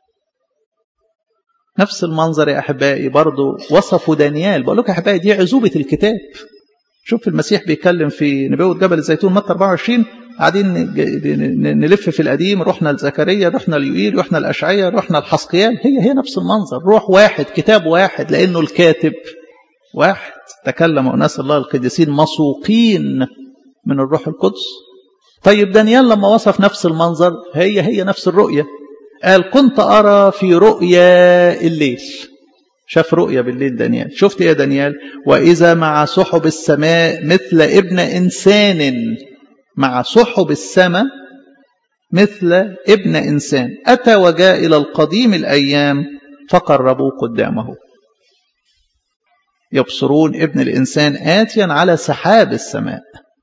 نفس المنظر يا أحبائي برضو وصفوا دانيال بقول لكم يا أحبائي دي عزوبة الكتاب شوف المسيح بيتكلم في نبوة جبل الزيتون متى 24 قاعدين نلف في القديم رحنا لزكريا رحنا ليوئيل رحنا لأشعية رحنا لحسقيال هي هي نفس المنظر روح واحد كتاب واحد لأنه الكاتب واحد تكلم أناس الله القديسين مسوقين من الروح القدس طيب دانيال لما وصف نفس المنظر هي هي نفس الرؤية قال كنت أرى في رؤيا الليل شاف رؤيا بالليل دانيال شفت يا دانيال وإذا مع سحب السماء مثل ابن إنسان مع سحب السماء مثل ابن إنسان أتى وجاء إلى القديم الأيام فقربوا قدامه يبصرون ابن الإنسان آتيا على سحاب السماء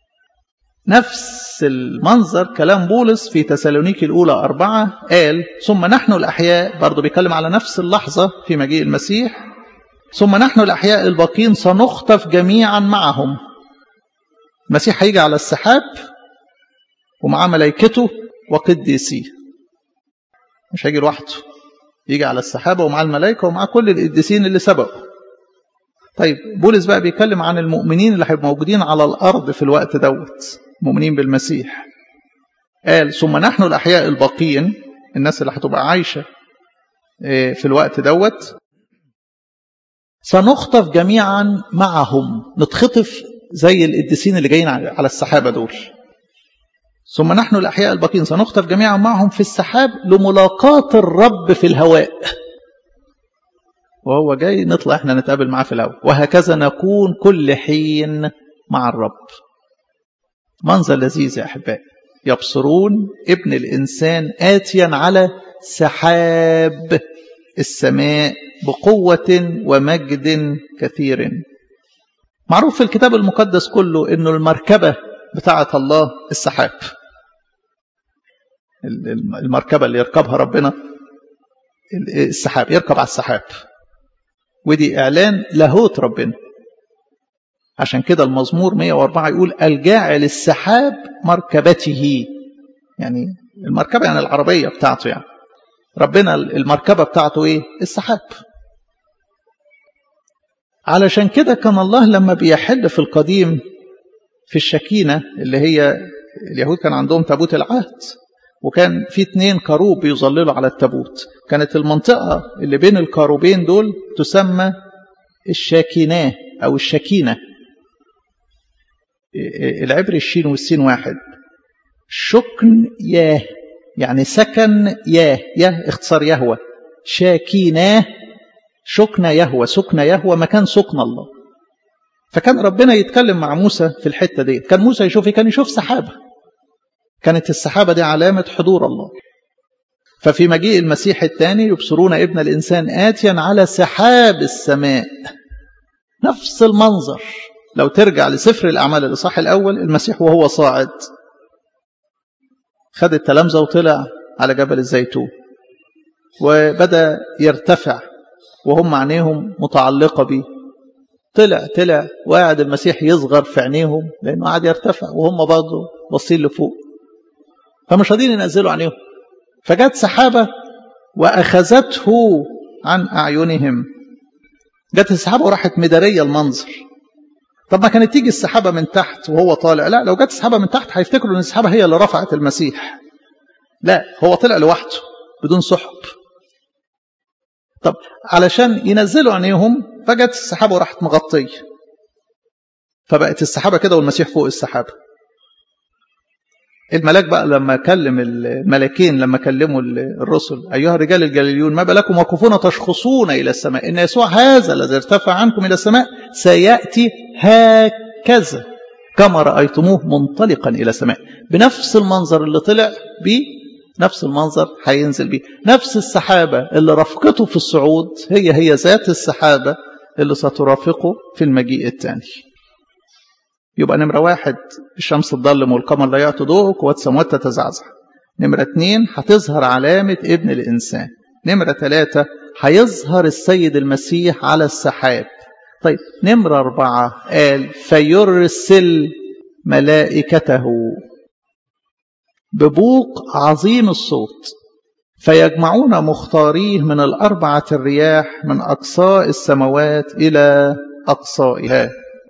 نفس المنظر كلام بولس في تسالونيك الأولى أربعة قال ثم نحن الأحياء برضو بيتكلم على نفس اللحظة في مجيء المسيح ثم نحن الأحياء الباقين سنخطف جميعا معهم المسيح هيجي على السحاب ومعاه ملائكته وقديسيه مش هيجي لوحده يجي على السحابة ومع الملائكة ومع كل القديسين اللي سبقوا طيب بولس بقى بيتكلم عن المؤمنين اللي هيبقوا موجودين على الأرض في الوقت دوت مؤمنين بالمسيح قال ثم نحن الأحياء الباقين الناس اللي هتبقى عايشة في الوقت دوت سنخطف جميعا معهم نتخطف زي القديسين اللي جايين على السحابة دول ثم نحن الأحياء الباقين سنخطف جميعا معهم في السحاب لملاقاة الرب في الهواء وهو جاي نطلع احنا نتقابل معاه في الهواء وهكذا نكون كل حين مع الرب منظر لذيذ يا أحبائي يبصرون ابن الإنسان آتيا على سحاب السماء بقوة ومجد كثير معروف في الكتاب المقدس كله انه المركبة بتاعة الله السحاب المركبة اللي يركبها ربنا السحاب يركب على السحاب ودي إعلان لاهوت ربنا عشان كده المزمور 104 يقول الجاعل السحاب مركبته يعني المركبة يعني العربية بتاعته يعني ربنا المركبة بتاعته ايه السحاب علشان كده كان الله لما بيحل في القديم في الشكينة اللي هي اليهود كان عندهم تابوت العهد وكان في اتنين كروب بيظللوا على التابوت كانت المنطقة اللي بين الكروبين دول تسمى الشاكيناه أو الشكينة العبر الشين والسين واحد شكن ياه يعني سكن ياه ياه اختصار يهوى شاكيناه شكن يهوى سكن يهوى مكان سكن الله فكان ربنا يتكلم مع موسى في الحتة دي كان موسى يشوف كان يشوف سحابة كانت السحابة دي علامة حضور الله ففي مجيء المسيح الثاني يبصرون ابن الإنسان آتيا على سحاب السماء نفس المنظر لو ترجع لسفر الأعمال الإصحاح الأول المسيح وهو صاعد خد التلامذة وطلع على جبل الزيتون وبدأ يرتفع وهم عينيهم متعلقة بيه طلع طلع وقعد المسيح يصغر في عينيهم لأنه قاعد يرتفع وهم برضه باصين لفوق فمش راضيين ينزلوا عينيهم فجت سحابة وأخذته عن أعينهم جت السحابة وراحت مدارية المنظر طب ما كانت تيجي السحابة من تحت وهو طالع لا لو جت السحابة من تحت هيفتكروا ان السحابة هي اللي رفعت المسيح لا هو طلع لوحده بدون سحب طب علشان ينزلوا عينيهم فجت السحابة وراحت مغطية فبقت السحابة كده والمسيح فوق السحابة الملاك بقى لما كلم الملكين لما كلموا الرسل أيها الرجال الجليليون ما بالكم وقفون تشخصون إلى السماء إن يسوع هذا الذي ارتفع عنكم إلى السماء سيأتي هكذا كما رأيتموه منطلقا إلى السماء بنفس المنظر اللي طلع بيه نفس المنظر هينزل بيه نفس السحابة اللي رافقته في الصعود هي هي ذات السحابة اللي سترافقه في المجيء الثاني يبقى نمرة واحد الشمس تضلم والقمر لا يعطي ضوءه قوات السماوات تتزعزع نمرة اتنين هتظهر علامة ابن الإنسان نمرة ثلاثة هيظهر السيد المسيح على السحاب طيب نمرة أربعة قال فيرسل ملائكته ببوق عظيم الصوت فيجمعون مختاريه من الأربعة الرياح من أقصاء السماوات إلى أقصائها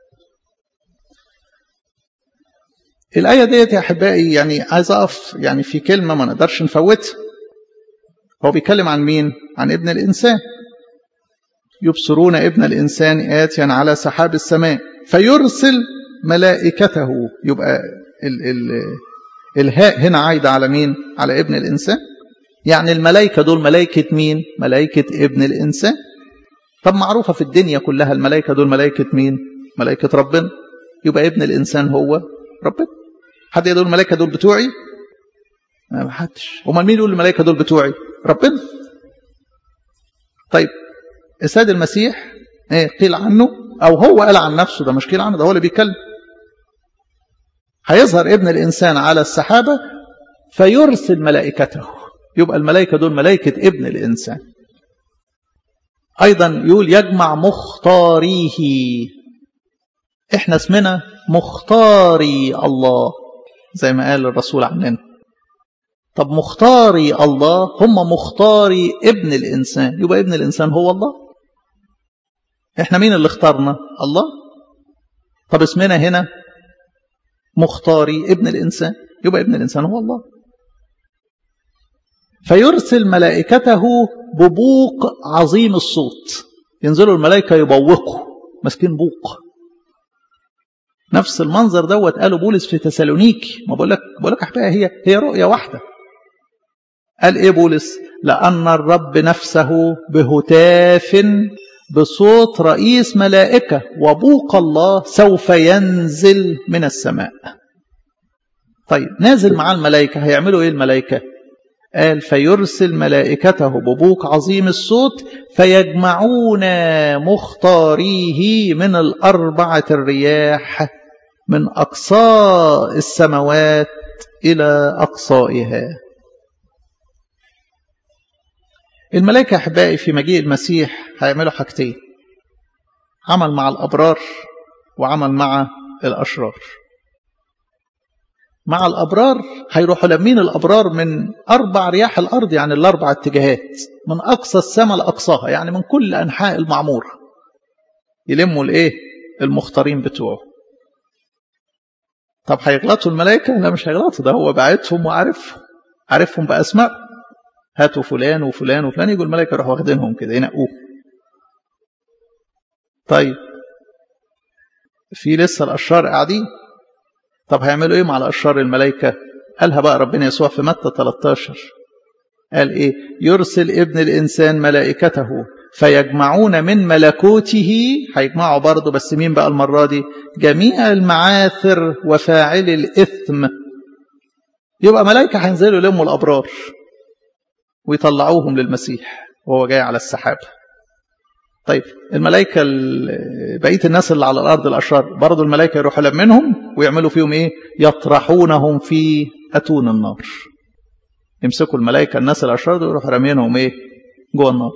الآية ديت يا أحبائي يعني عايز أقف يعني في كلمة ما نقدرش نفوتها هو بيتكلم عن مين؟ عن ابن الإنسان يبصرون ابن الإنسان آتيا على سحاب السماء فيرسل ملائكته يبقى ال ال الهاء هنا عايدة على مين؟ على ابن الإنسان يعني الملائكة دول ملائكة مين؟ ملائكة ابن الإنسان طب معروفة في الدنيا كلها الملائكة دول ملائكة مين؟ ملائكة ربنا يبقى ابن الإنسان هو ربنا حد يقول الملائكة دول بتوعي؟ ما حدش امال مين يقول الملائكة دول بتوعي؟ ربنا طيب السيد المسيح ايه قيل عنه او هو قال عن نفسه ده مش قيل عنه ده هو اللي بيتكلم هيظهر ابن الانسان على السحابه فيرسل ملائكته يبقى الملائكه دول ملائكه ابن الانسان ايضا يقول يجمع مختاريه احنا اسمنا مختاري الله زي ما قال الرسول عننا طب مختاري الله هم مختاري ابن الإنسان يبقى ابن الإنسان هو الله احنا مين اللي اختارنا الله طب اسمنا هنا مختاري ابن الإنسان يبقى ابن الإنسان هو الله فيرسل ملائكته ببوق عظيم الصوت ينزلوا الملائكة يبوقوا ماسكين بوق نفس المنظر دوت قاله بولس في تسالونيكي ما بقول لك بقول لك احبائي هي هي رؤيه واحده قال ايه بولس لان الرب نفسه بهتاف بصوت رئيس ملائكه وبوق الله سوف ينزل من السماء طيب نازل مع الملائكه هيعملوا ايه الملائكه قال فيرسل ملائكته ببوق عظيم الصوت فيجمعون مختاريه من الأربعة الرياح من أقصاء السماوات إلى أقصائها الملائكة أحبائي في مجيء المسيح هيعملوا حاجتين عمل مع الأبرار وعمل مع الأشرار مع الأبرار هيروحوا لمين الأبرار من أربع رياح الأرض يعني الأربع اتجاهات من أقصى السماء لأقصاها يعني من كل أنحاء المعمورة يلموا الإيه المختارين بتوعه طب هيغلطوا الملائكة لا مش هيغلطوا ده هو باعتهم وعارفهم عارفهم بأسماء هاتوا فلان وفلان وفلان يجوا الملائكة يروحوا واخدينهم كده ينقوه طيب في لسه الأشرار قاعدين طب هيعملوا ايه مع الاشرار الملائكه قالها بقى ربنا يسوع في متى 13 قال ايه يرسل ابن الانسان ملائكته فيجمعون من ملكوته هيجمعوا برضه بس مين بقى المره دي جميع المعاثر وفاعل الاثم يبقى ملائكه هينزلوا يلموا الابرار ويطلعوهم للمسيح وهو جاي على السحاب طيب الملائكة بقية الناس اللي على الأرض الأشرار برضو الملائكة يروحوا لمنهم ويعملوا فيهم إيه يطرحونهم في أتون النار يمسكوا الملائكة الناس الأشرار دول يروحوا رامينهم إيه جوه النار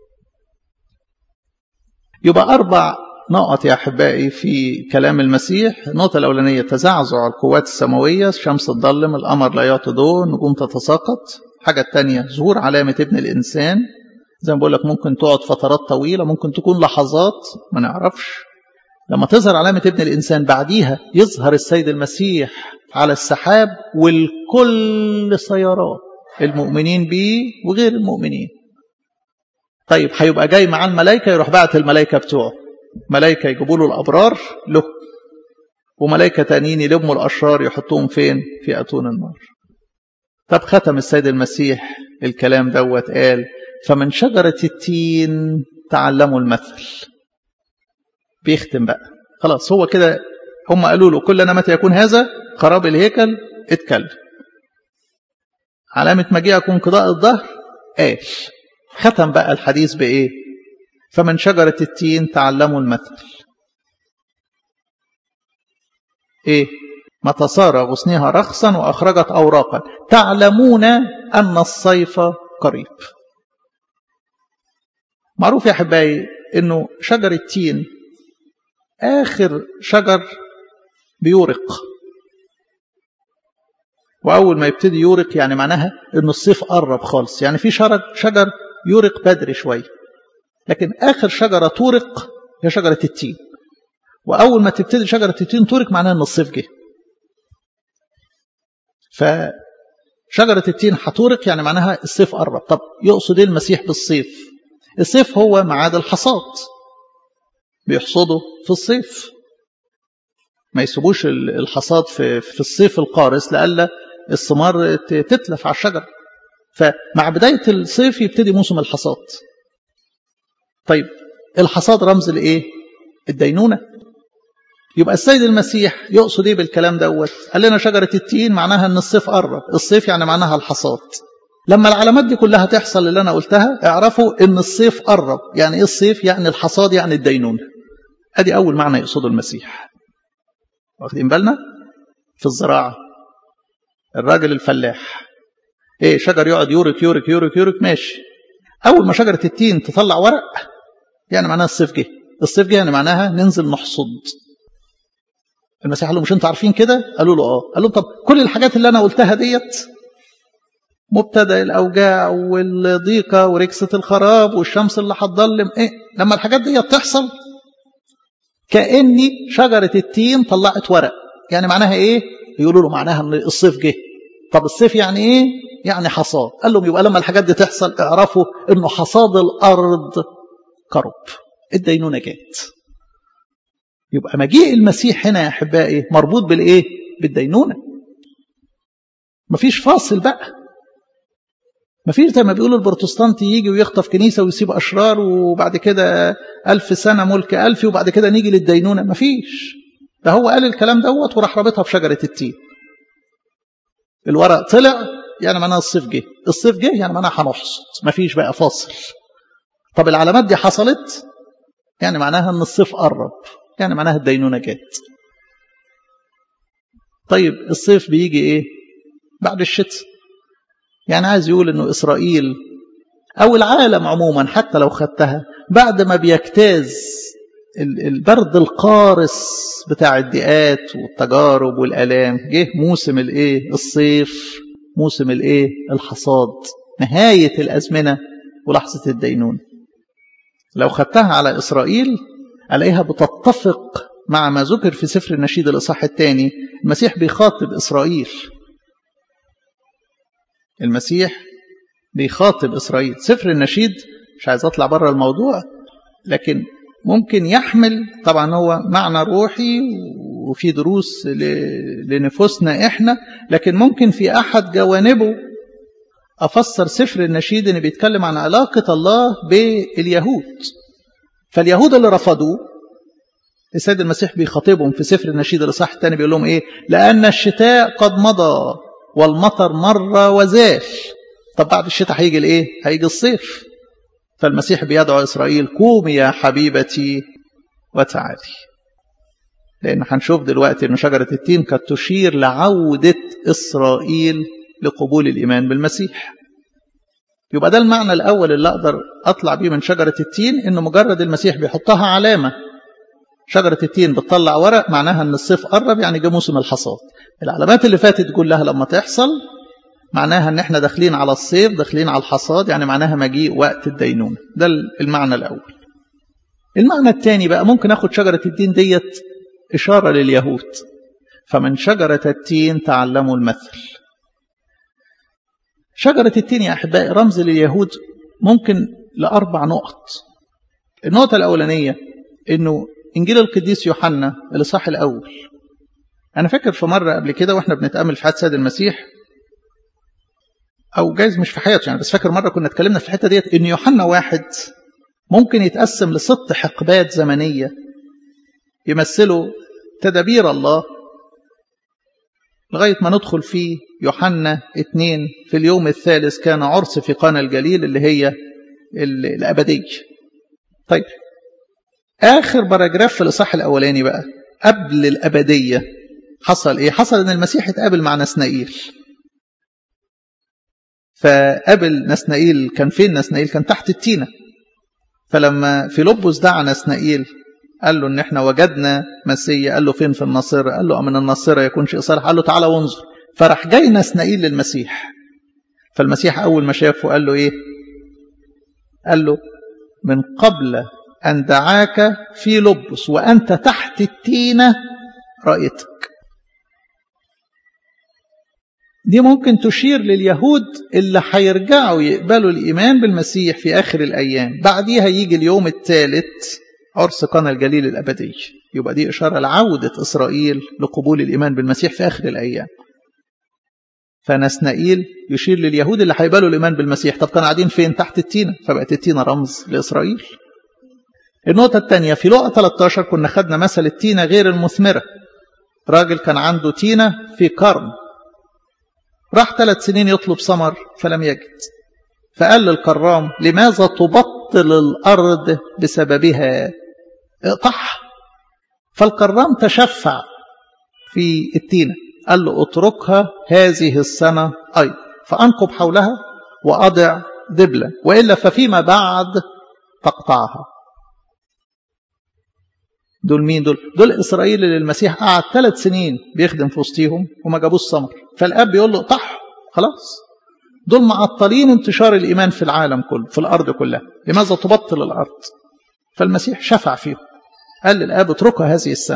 يبقى أربع نقط يا أحبائي في كلام المسيح النقطة الأولانية تزعزع القوات السماوية الشمس تضلم القمر لا يعطي ضوء النجوم تتساقط الحاجة الثانية ظهور علامة ابن الإنسان زي ما بقول لك ممكن تقعد فترات طويلة ممكن تكون لحظات ما نعرفش لما تظهر علامة ابن الإنسان بعديها يظهر السيد المسيح على السحاب والكل سيراه المؤمنين به وغير المؤمنين طيب هيبقى جاي مع الملائكة يروح بعت الملائكة بتوعه ملائكة يجيبوا له الأبرار له وملائكة تانيين يلموا الأشرار يحطوهم فين في أتون النار طب ختم السيد المسيح الكلام دوت قال فمن شجرة التين تعلموا المثل بيختم بقى خلاص هو كده هم قالوا له كلنا متى يكون هذا خراب الهيكل اتكلم علامة مجيئك وانقضاء الظهر قال ختم بقى الحديث بإيه فمن شجرة التين تعلموا المثل إيه متى صار غصنها رخصا وأخرجت أوراقا تعلمون أن الصيف قريب معروف يا أحبائي أنه شجر التين آخر شجر بيورق وأول ما يبتدي يورق يعني معناها أن الصيف قرب خالص يعني في شجر, شجر يورق بدري شوية لكن آخر شجرة تورق هي شجرة التين وأول ما تبتدي شجرة التين تورق معناها أن الصيف جه فشجرة التين هتورق يعني معناها الصيف قرب طب يقصد ايه المسيح بالصيف الصيف هو ميعاد الحصاد بيحصدوا في الصيف ما يسيبوش الحصاد في في الصيف القارس لألا الثمار تتلف على الشجر فمع بداية الصيف يبتدي موسم الحصاد طيب الحصاد رمز لإيه الدينونة يبقى السيد المسيح يقصد ايه بالكلام دوت قال لنا شجرة التين معناها ان الصيف قرب الصيف يعني معناها الحصاد لما العلامات دي كلها تحصل اللي انا قلتها اعرفوا ان الصيف قرب يعني ايه الصيف يعني الحصاد يعني الدينونة ادي اول معنى يقصده المسيح واخدين بالنا في الزراعة الراجل الفلاح ايه شجر يقعد يورك يورك يورك يورك ماشي اول ما شجرة التين تطلع ورق يعني معناها الصيف جه الصيف جه يعني معناها ننزل نحصد المسيح قال له مش انتوا عارفين كده قالوا له اه قال له طب كل الحاجات اللي انا قلتها ديت مبتدا الاوجاع والضيقه وركسه الخراب والشمس اللي هتضلم ايه لما الحاجات ديت تحصل كاني شجره التين طلعت ورق يعني معناها ايه يقولوا له معناها ان الصيف جه طب الصيف يعني ايه يعني حصاد قال لهم يبقى لما الحاجات دي تحصل اعرفوا انه حصاد الارض قرب الدينونه جت يبقى مجيء المسيح هنا يا احبائي مربوط بالايه بالدينونه مفيش فاصل بقى مفيش زي ما بيقولوا البروتستانتي يجي ويخطف كنيسه ويسيب اشرار وبعد كده ألف سنه ملك ألفي وبعد كده نيجي للدينونه مفيش ده هو قال الكلام دوت وراح رابطها في شجره التين الورق طلع يعني معناها الصيف جه الصيف جه يعني معناها هنحصد مفيش بقى فاصل طب العلامات دي حصلت يعني معناها ان الصيف قرب يعني معناها الدينونة جت طيب الصيف بيجي ايه بعد الشتاء يعني عايز يقول انه اسرائيل او العالم عموما حتى لو خدتها بعد ما بيجتاز البرد القارس بتاع الضيقات والتجارب والالام جه موسم الايه الصيف موسم الايه الحصاد نهايه الازمنه ولحظه الدينون لو خدتها على اسرائيل الاقيها بتتفق مع ما ذكر في سفر النشيد الاصحاح الثاني المسيح بيخاطب اسرائيل المسيح بيخاطب اسرائيل سفر النشيد مش عايز اطلع بره الموضوع لكن ممكن يحمل طبعا هو معنى روحي وفي دروس لنفوسنا احنا لكن ممكن في احد جوانبه افسر سفر النشيد ان بيتكلم عن علاقه الله باليهود فاليهود اللي رفضوه السيد المسيح بيخاطبهم في سفر النشيد الاصحاح الثاني بيقول لهم ايه لان الشتاء قد مضى والمطر مر وزال طب بعد الشتاء هيجي الايه هيجي الصيف فالمسيح بيدعو إسرائيل قومي يا حبيبتي وتعالي لأن هنشوف دلوقتي أن شجرة التين كانت تشير لعودة إسرائيل لقبول الإيمان بالمسيح يبقى ده المعنى الأول اللي أقدر أطلع بيه من شجرة التين إنه مجرد المسيح بيحطها علامة شجرة التين بتطلع ورق معناها إن الصيف قرب يعني جه موسم الحصاد العلامات اللي فاتت كلها لما تحصل معناها إن إحنا داخلين على الصيف داخلين على الحصاد يعني معناها مجيء وقت الدينونة ده المعنى الأول المعنى الثاني بقى ممكن أخد شجرة التين ديت إشارة لليهود فمن شجرة التين تعلموا المثل شجرة التين يا أحبائي رمز لليهود ممكن لأربع نقط النقطة الأولانية إنه إنجيل القديس يوحنا الإصحاح الأول أنا فاكر في مرة قبل كده وإحنا بنتأمل في حياة سيد المسيح أو جايز مش في حياته يعني بس فاكر مرة كنا اتكلمنا في الحتة ديت إن يوحنا واحد ممكن يتقسم لست حقبات زمنية يمثلوا تدابير الله لغاية ما ندخل في يوحنا اتنين في اليوم الثالث كان عرس في قانا الجليل اللي هي الأبدية طيب آخر باراجراف في الإصحاح الأولاني بقى قبل الأبدية حصل إيه؟ حصل إن المسيح اتقابل مع نسنائيل فقابل نسنائيل كان فين نسنائيل؟ كان تحت التينة فلما فيلبس دعا نسنائيل قال له ان احنا وجدنا مسيا قال له فين في الناصرة قال له من الناصرة يكون شيء صالح قال له تعالى وانظر فراح جاي نسنائيل للمسيح فالمسيح اول ما شافه قال له ايه قال له من قبل ان دعاك في لبس وانت تحت التينة رأيتك دي ممكن تشير لليهود اللي هيرجعوا يقبلوا الإيمان بالمسيح في آخر الأيام بعديها يجي اليوم الثالث عرس قنا الجليل الأبدي يبقى دي إشارة لعودة إسرائيل لقبول الإيمان بالمسيح في آخر الأيام فنسنائيل يشير لليهود اللي هيقبلوا الإيمان بالمسيح طب كانوا قاعدين فين تحت التينة فبقت التينة رمز لإسرائيل النقطة الثانية في لقى 13 كنا خدنا مثل التينة غير المثمرة راجل كان عنده تينة في قرن راح ثلاث سنين يطلب ثمر فلم يجد فقال للكرام لماذا تبطل الأرض بسببها اقطعها فالكرام تشفع في التينة قال له اتركها هذه السنة أيضا فأنقب حولها وأضع دبلة وإلا ففيما بعد تقطعها دول مين دول دول إسرائيل اللي المسيح قعد ثلاث سنين بيخدم في وسطيهم وما جابوش ثمر فالأب بيقول له اقطعها خلاص دول معطلين انتشار الإيمان في العالم كله في الأرض كلها لماذا تبطل الأرض فالمسيح شفع فيهم قال للآب اتركها هذه السنة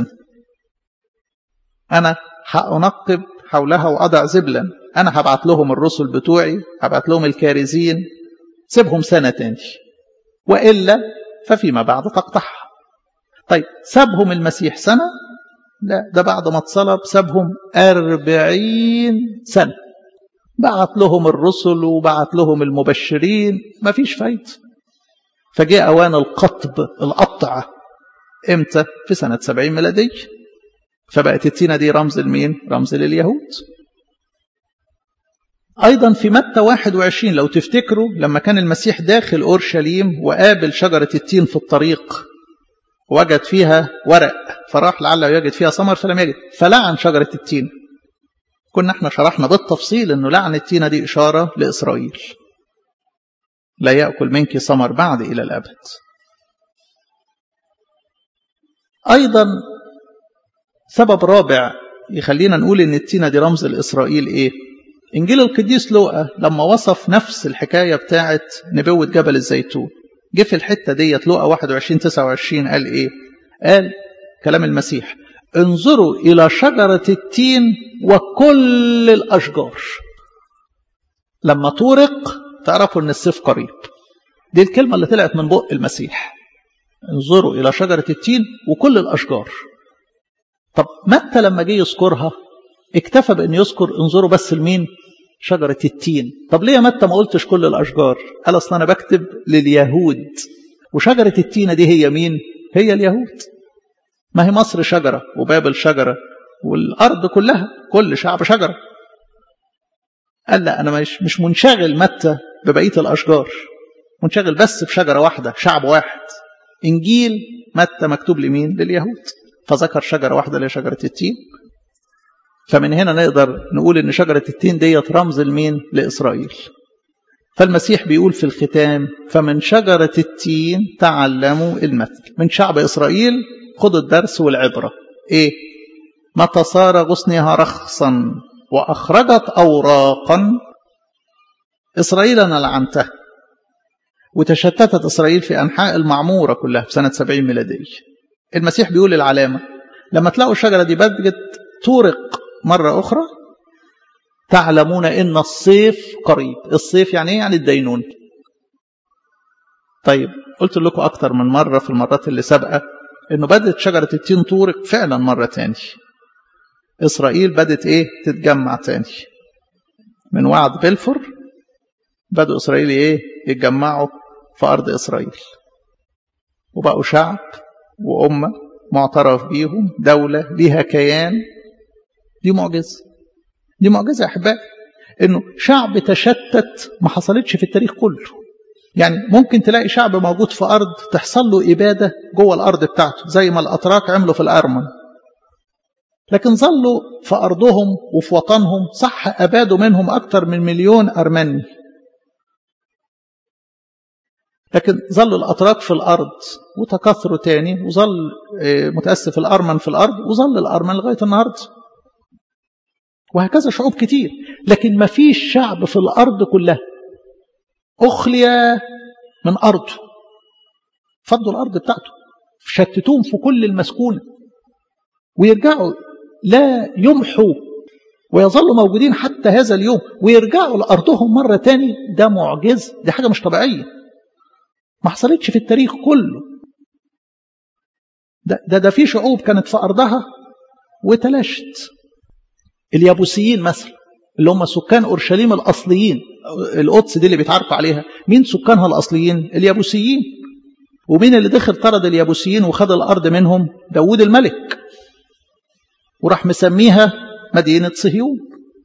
أنا هأنقب حولها وأضع زبلا أنا هبعت لهم الرسل بتوعي هبعت لهم الكارزين سيبهم سنة تاني وإلا ففيما بعد تقطعها طيب سابهم المسيح سنة لا ده بعد ما اتصلب سابهم أربعين سنة بعت لهم الرسل وبعت لهم المبشرين ما فيش فايدة فجاء أوان القطب القطعة امتى في سنة سبعين ميلادية فبقت التينة دي رمز لمين رمز لليهود أيضا في متى 21 لو تفتكروا لما كان المسيح داخل أورشليم وقابل شجرة التين في الطريق وجد فيها ورق فراح لعله يجد فيها ثمر فلم يجد فلعن شجرة التين كنا احنا شرحنا بالتفصيل انه لعن التينة دي إشارة لإسرائيل لا يأكل منك ثمر بعد إلى الأبد أيضا سبب رابع يخلينا نقول ان التينة دي رمز لإسرائيل ايه إنجيل القديس لوقا لما وصف نفس الحكاية بتاعت نبوة جبل الزيتون جه في الحتة ديت لوقا 21 29 قال ايه قال كلام المسيح انظروا إلى شجرة التين وكل الأشجار لما تورق تعرفوا أن الصيف قريب دي الكلمة اللي طلعت من بق المسيح انظروا إلى شجرة التين وكل الأشجار طب متى لما جه يذكرها اكتفى بأن يذكر انظروا بس لمين شجرة التين طب ليه متى ما قلتش كل الأشجار قال أصلا أنا بكتب لليهود وشجرة التينة دي هي مين هي اليهود ما هي مصر شجرة وبابل شجرة والأرض كلها كل شعب شجرة قال لا أنا مش مش منشغل متى ببقية الأشجار منشغل بس بشجرة واحدة شعب واحد إنجيل متى مكتوب لمين لليهود فذكر شجرة واحدة اللي هي شجرة التين فمن هنا نقدر نقول ان شجرة التين ديت رمز لمين لإسرائيل فالمسيح بيقول في الختام فمن شجرة التين تعلموا المثل من شعب إسرائيل خدوا الدرس والعبرة إيه متى صار غصنها رخصا وأخرجت أوراقا إسرائيل أنا لعنتها وتشتتت إسرائيل في أنحاء المعمورة كلها في سنة 70 ميلادية المسيح بيقول العلامة لما تلاقوا الشجرة دي بدأت تورق مرة أخرى تعلمون إن الصيف قريب الصيف يعني إيه يعني الدينون طيب قلت لكم أكتر من مرة في المرات اللي سابقة إنه بدأت شجرة التين تورق فعلا مرة تاني إسرائيل بدأت إيه تتجمع تاني من وعد بلفور بدأوا إسرائيل إيه يتجمعوا في أرض إسرائيل وبقوا شعب وأمة معترف بيهم دولة ليها كيان دي معجزة دي معجزة يا أحبائي إنه شعب تشتت ما حصلتش في التاريخ كله يعني ممكن تلاقي شعب موجود في أرض تحصل له إبادة جوه الأرض بتاعته زي ما الأتراك عملوا في الأرمن لكن ظلوا في أرضهم وفي وطنهم صح أبادوا منهم أكثر من مليون أرمني لكن ظلوا الأتراك في الأرض وتكاثروا تاني وظل متأسف الأرمن في الأرض وظل الأرمن لغاية النهاردة وهكذا شعوب كتير لكن ما فيش شعب في الأرض كلها أخلي من أرضه فضوا الأرض بتاعته شتتوهم في كل المسكونة ويرجعوا لا يمحوا ويظلوا موجودين حتى هذا اليوم ويرجعوا لأرضهم مرة تاني ده معجز دي حاجة مش طبيعية ما حصلتش في التاريخ كله ده ده, ده في شعوب كانت في أرضها وتلاشت اليابوسيين مثلا اللي هم سكان أورشليم الأصليين القدس دي اللي بيتعرفوا عليها مين سكانها الأصليين اليابوسيين ومين اللي دخل طرد اليابوسيين وخد الأرض منهم داود الملك وراح مسميها مدينة صهيون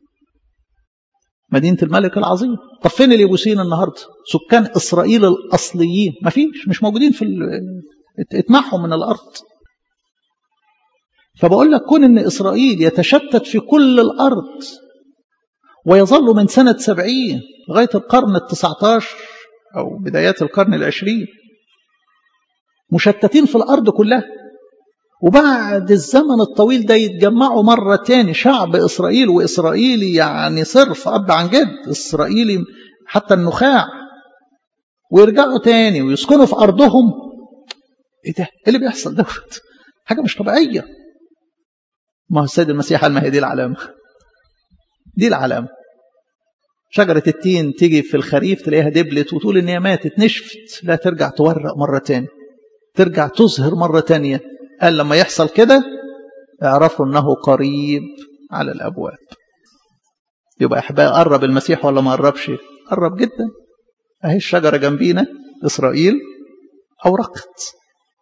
مدينة الملك العظيم طب فين اليابوسيين النهاردة سكان إسرائيل الأصليين ما فيش مش موجودين في اتمحوا من الأرض فبقول لك كون ان اسرائيل يتشتت في كل الارض ويظل من سنة سبعين لغاية القرن التسعة عشر أو بدايات القرن العشرين مشتتين في الأرض كلها وبعد الزمن الطويل ده يتجمعوا مرة تاني شعب إسرائيل وإسرائيلي يعني صرف أب عن جد إسرائيلي حتى النخاع ويرجعوا تاني ويسكنوا في أرضهم إيه ده؟ إيه اللي بيحصل دوت؟ حاجة مش طبيعية ما هو السيد المسيح قال ما هي دي العلامة دي العلامة شجرة التين تيجي في الخريف تلاقيها دبلت وتقول إن هي ماتت نشفت لا ترجع تورق مرة تانية ترجع تزهر مرة تانية قال لما يحصل كده اعرفوا أنه قريب على الأبواب يبقى أحبائي قرب المسيح ولا ما قربش قرب جدا أهي الشجرة جنبينا إسرائيل أورقت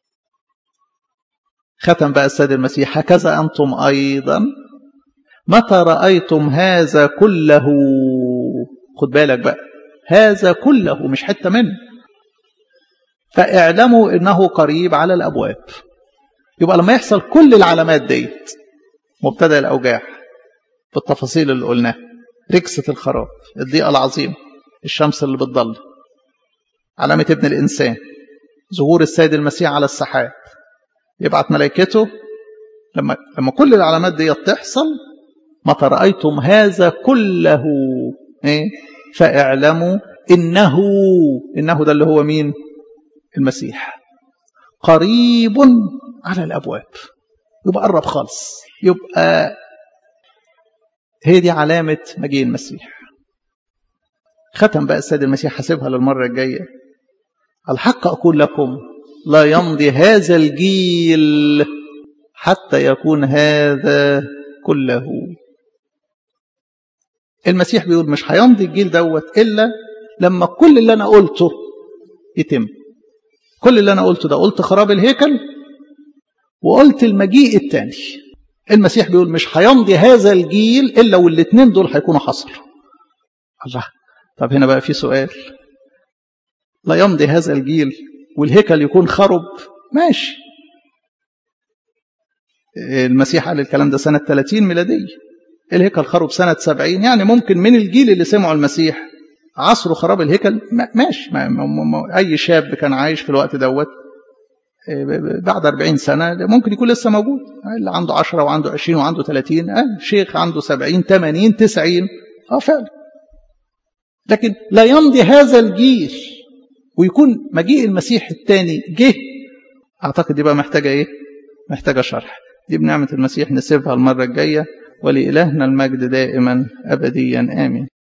ختم بقى السيد المسيح هكذا أنتم أيضا متى رأيتم هذا كله خد بالك بقى هذا كله مش حتة منه فاعلموا انه قريب على الابواب يبقى لما يحصل كل العلامات ديت مبتدا الاوجاع بالتفاصيل اللي قلناها ركسة الخراب الضيقة العظيمة الشمس اللي بتضل علامة ابن الإنسان ظهور السيد المسيح على السحاب يبعت ملائكته لما لما كل العلامات دي تحصل متى رأيتم هذا كله إيه؟ فاعلموا إنه إنه ده اللي هو مين المسيح قريب على الأبواب يبقى قرب خالص يبقى هي دي علامة مجيء المسيح ختم بقى السيد المسيح حاسبها للمرة الجاية الحق أقول لكم لا يمضي هذا الجيل حتى يكون هذا كله المسيح بيقول مش هيمضي الجيل دوت إلا لما كل اللي أنا قلته يتم كل اللي أنا قلته ده قلت خراب الهيكل وقلت المجيء الثاني المسيح بيقول مش هيمضي هذا الجيل إلا والاثنين دول هيكونوا حصلوا الله طب هنا بقى في سؤال لا يمضي هذا الجيل والهيكل يكون خرب ماشي المسيح قال الكلام ده سنة 30 ميلادية الهيكل خرب سنة 70 يعني ممكن من الجيل اللي سمعوا المسيح عصره خراب الهيكل ماشي ما ما ما أي شاب كان عايش في الوقت دوت بعد 40 سنة ممكن يكون لسه موجود اللي عنده 10 وعنده 20 وعنده 30 آه شيخ عنده 70 80 90 اه فعلا لكن لا يمضي هذا الجيل ويكون مجيء المسيح الثاني جه اعتقد دي بقى محتاجه ايه محتاجه شرح دي بنعمه المسيح نسيبها المره الجايه ولإلهنا المجد دائما ابديا امين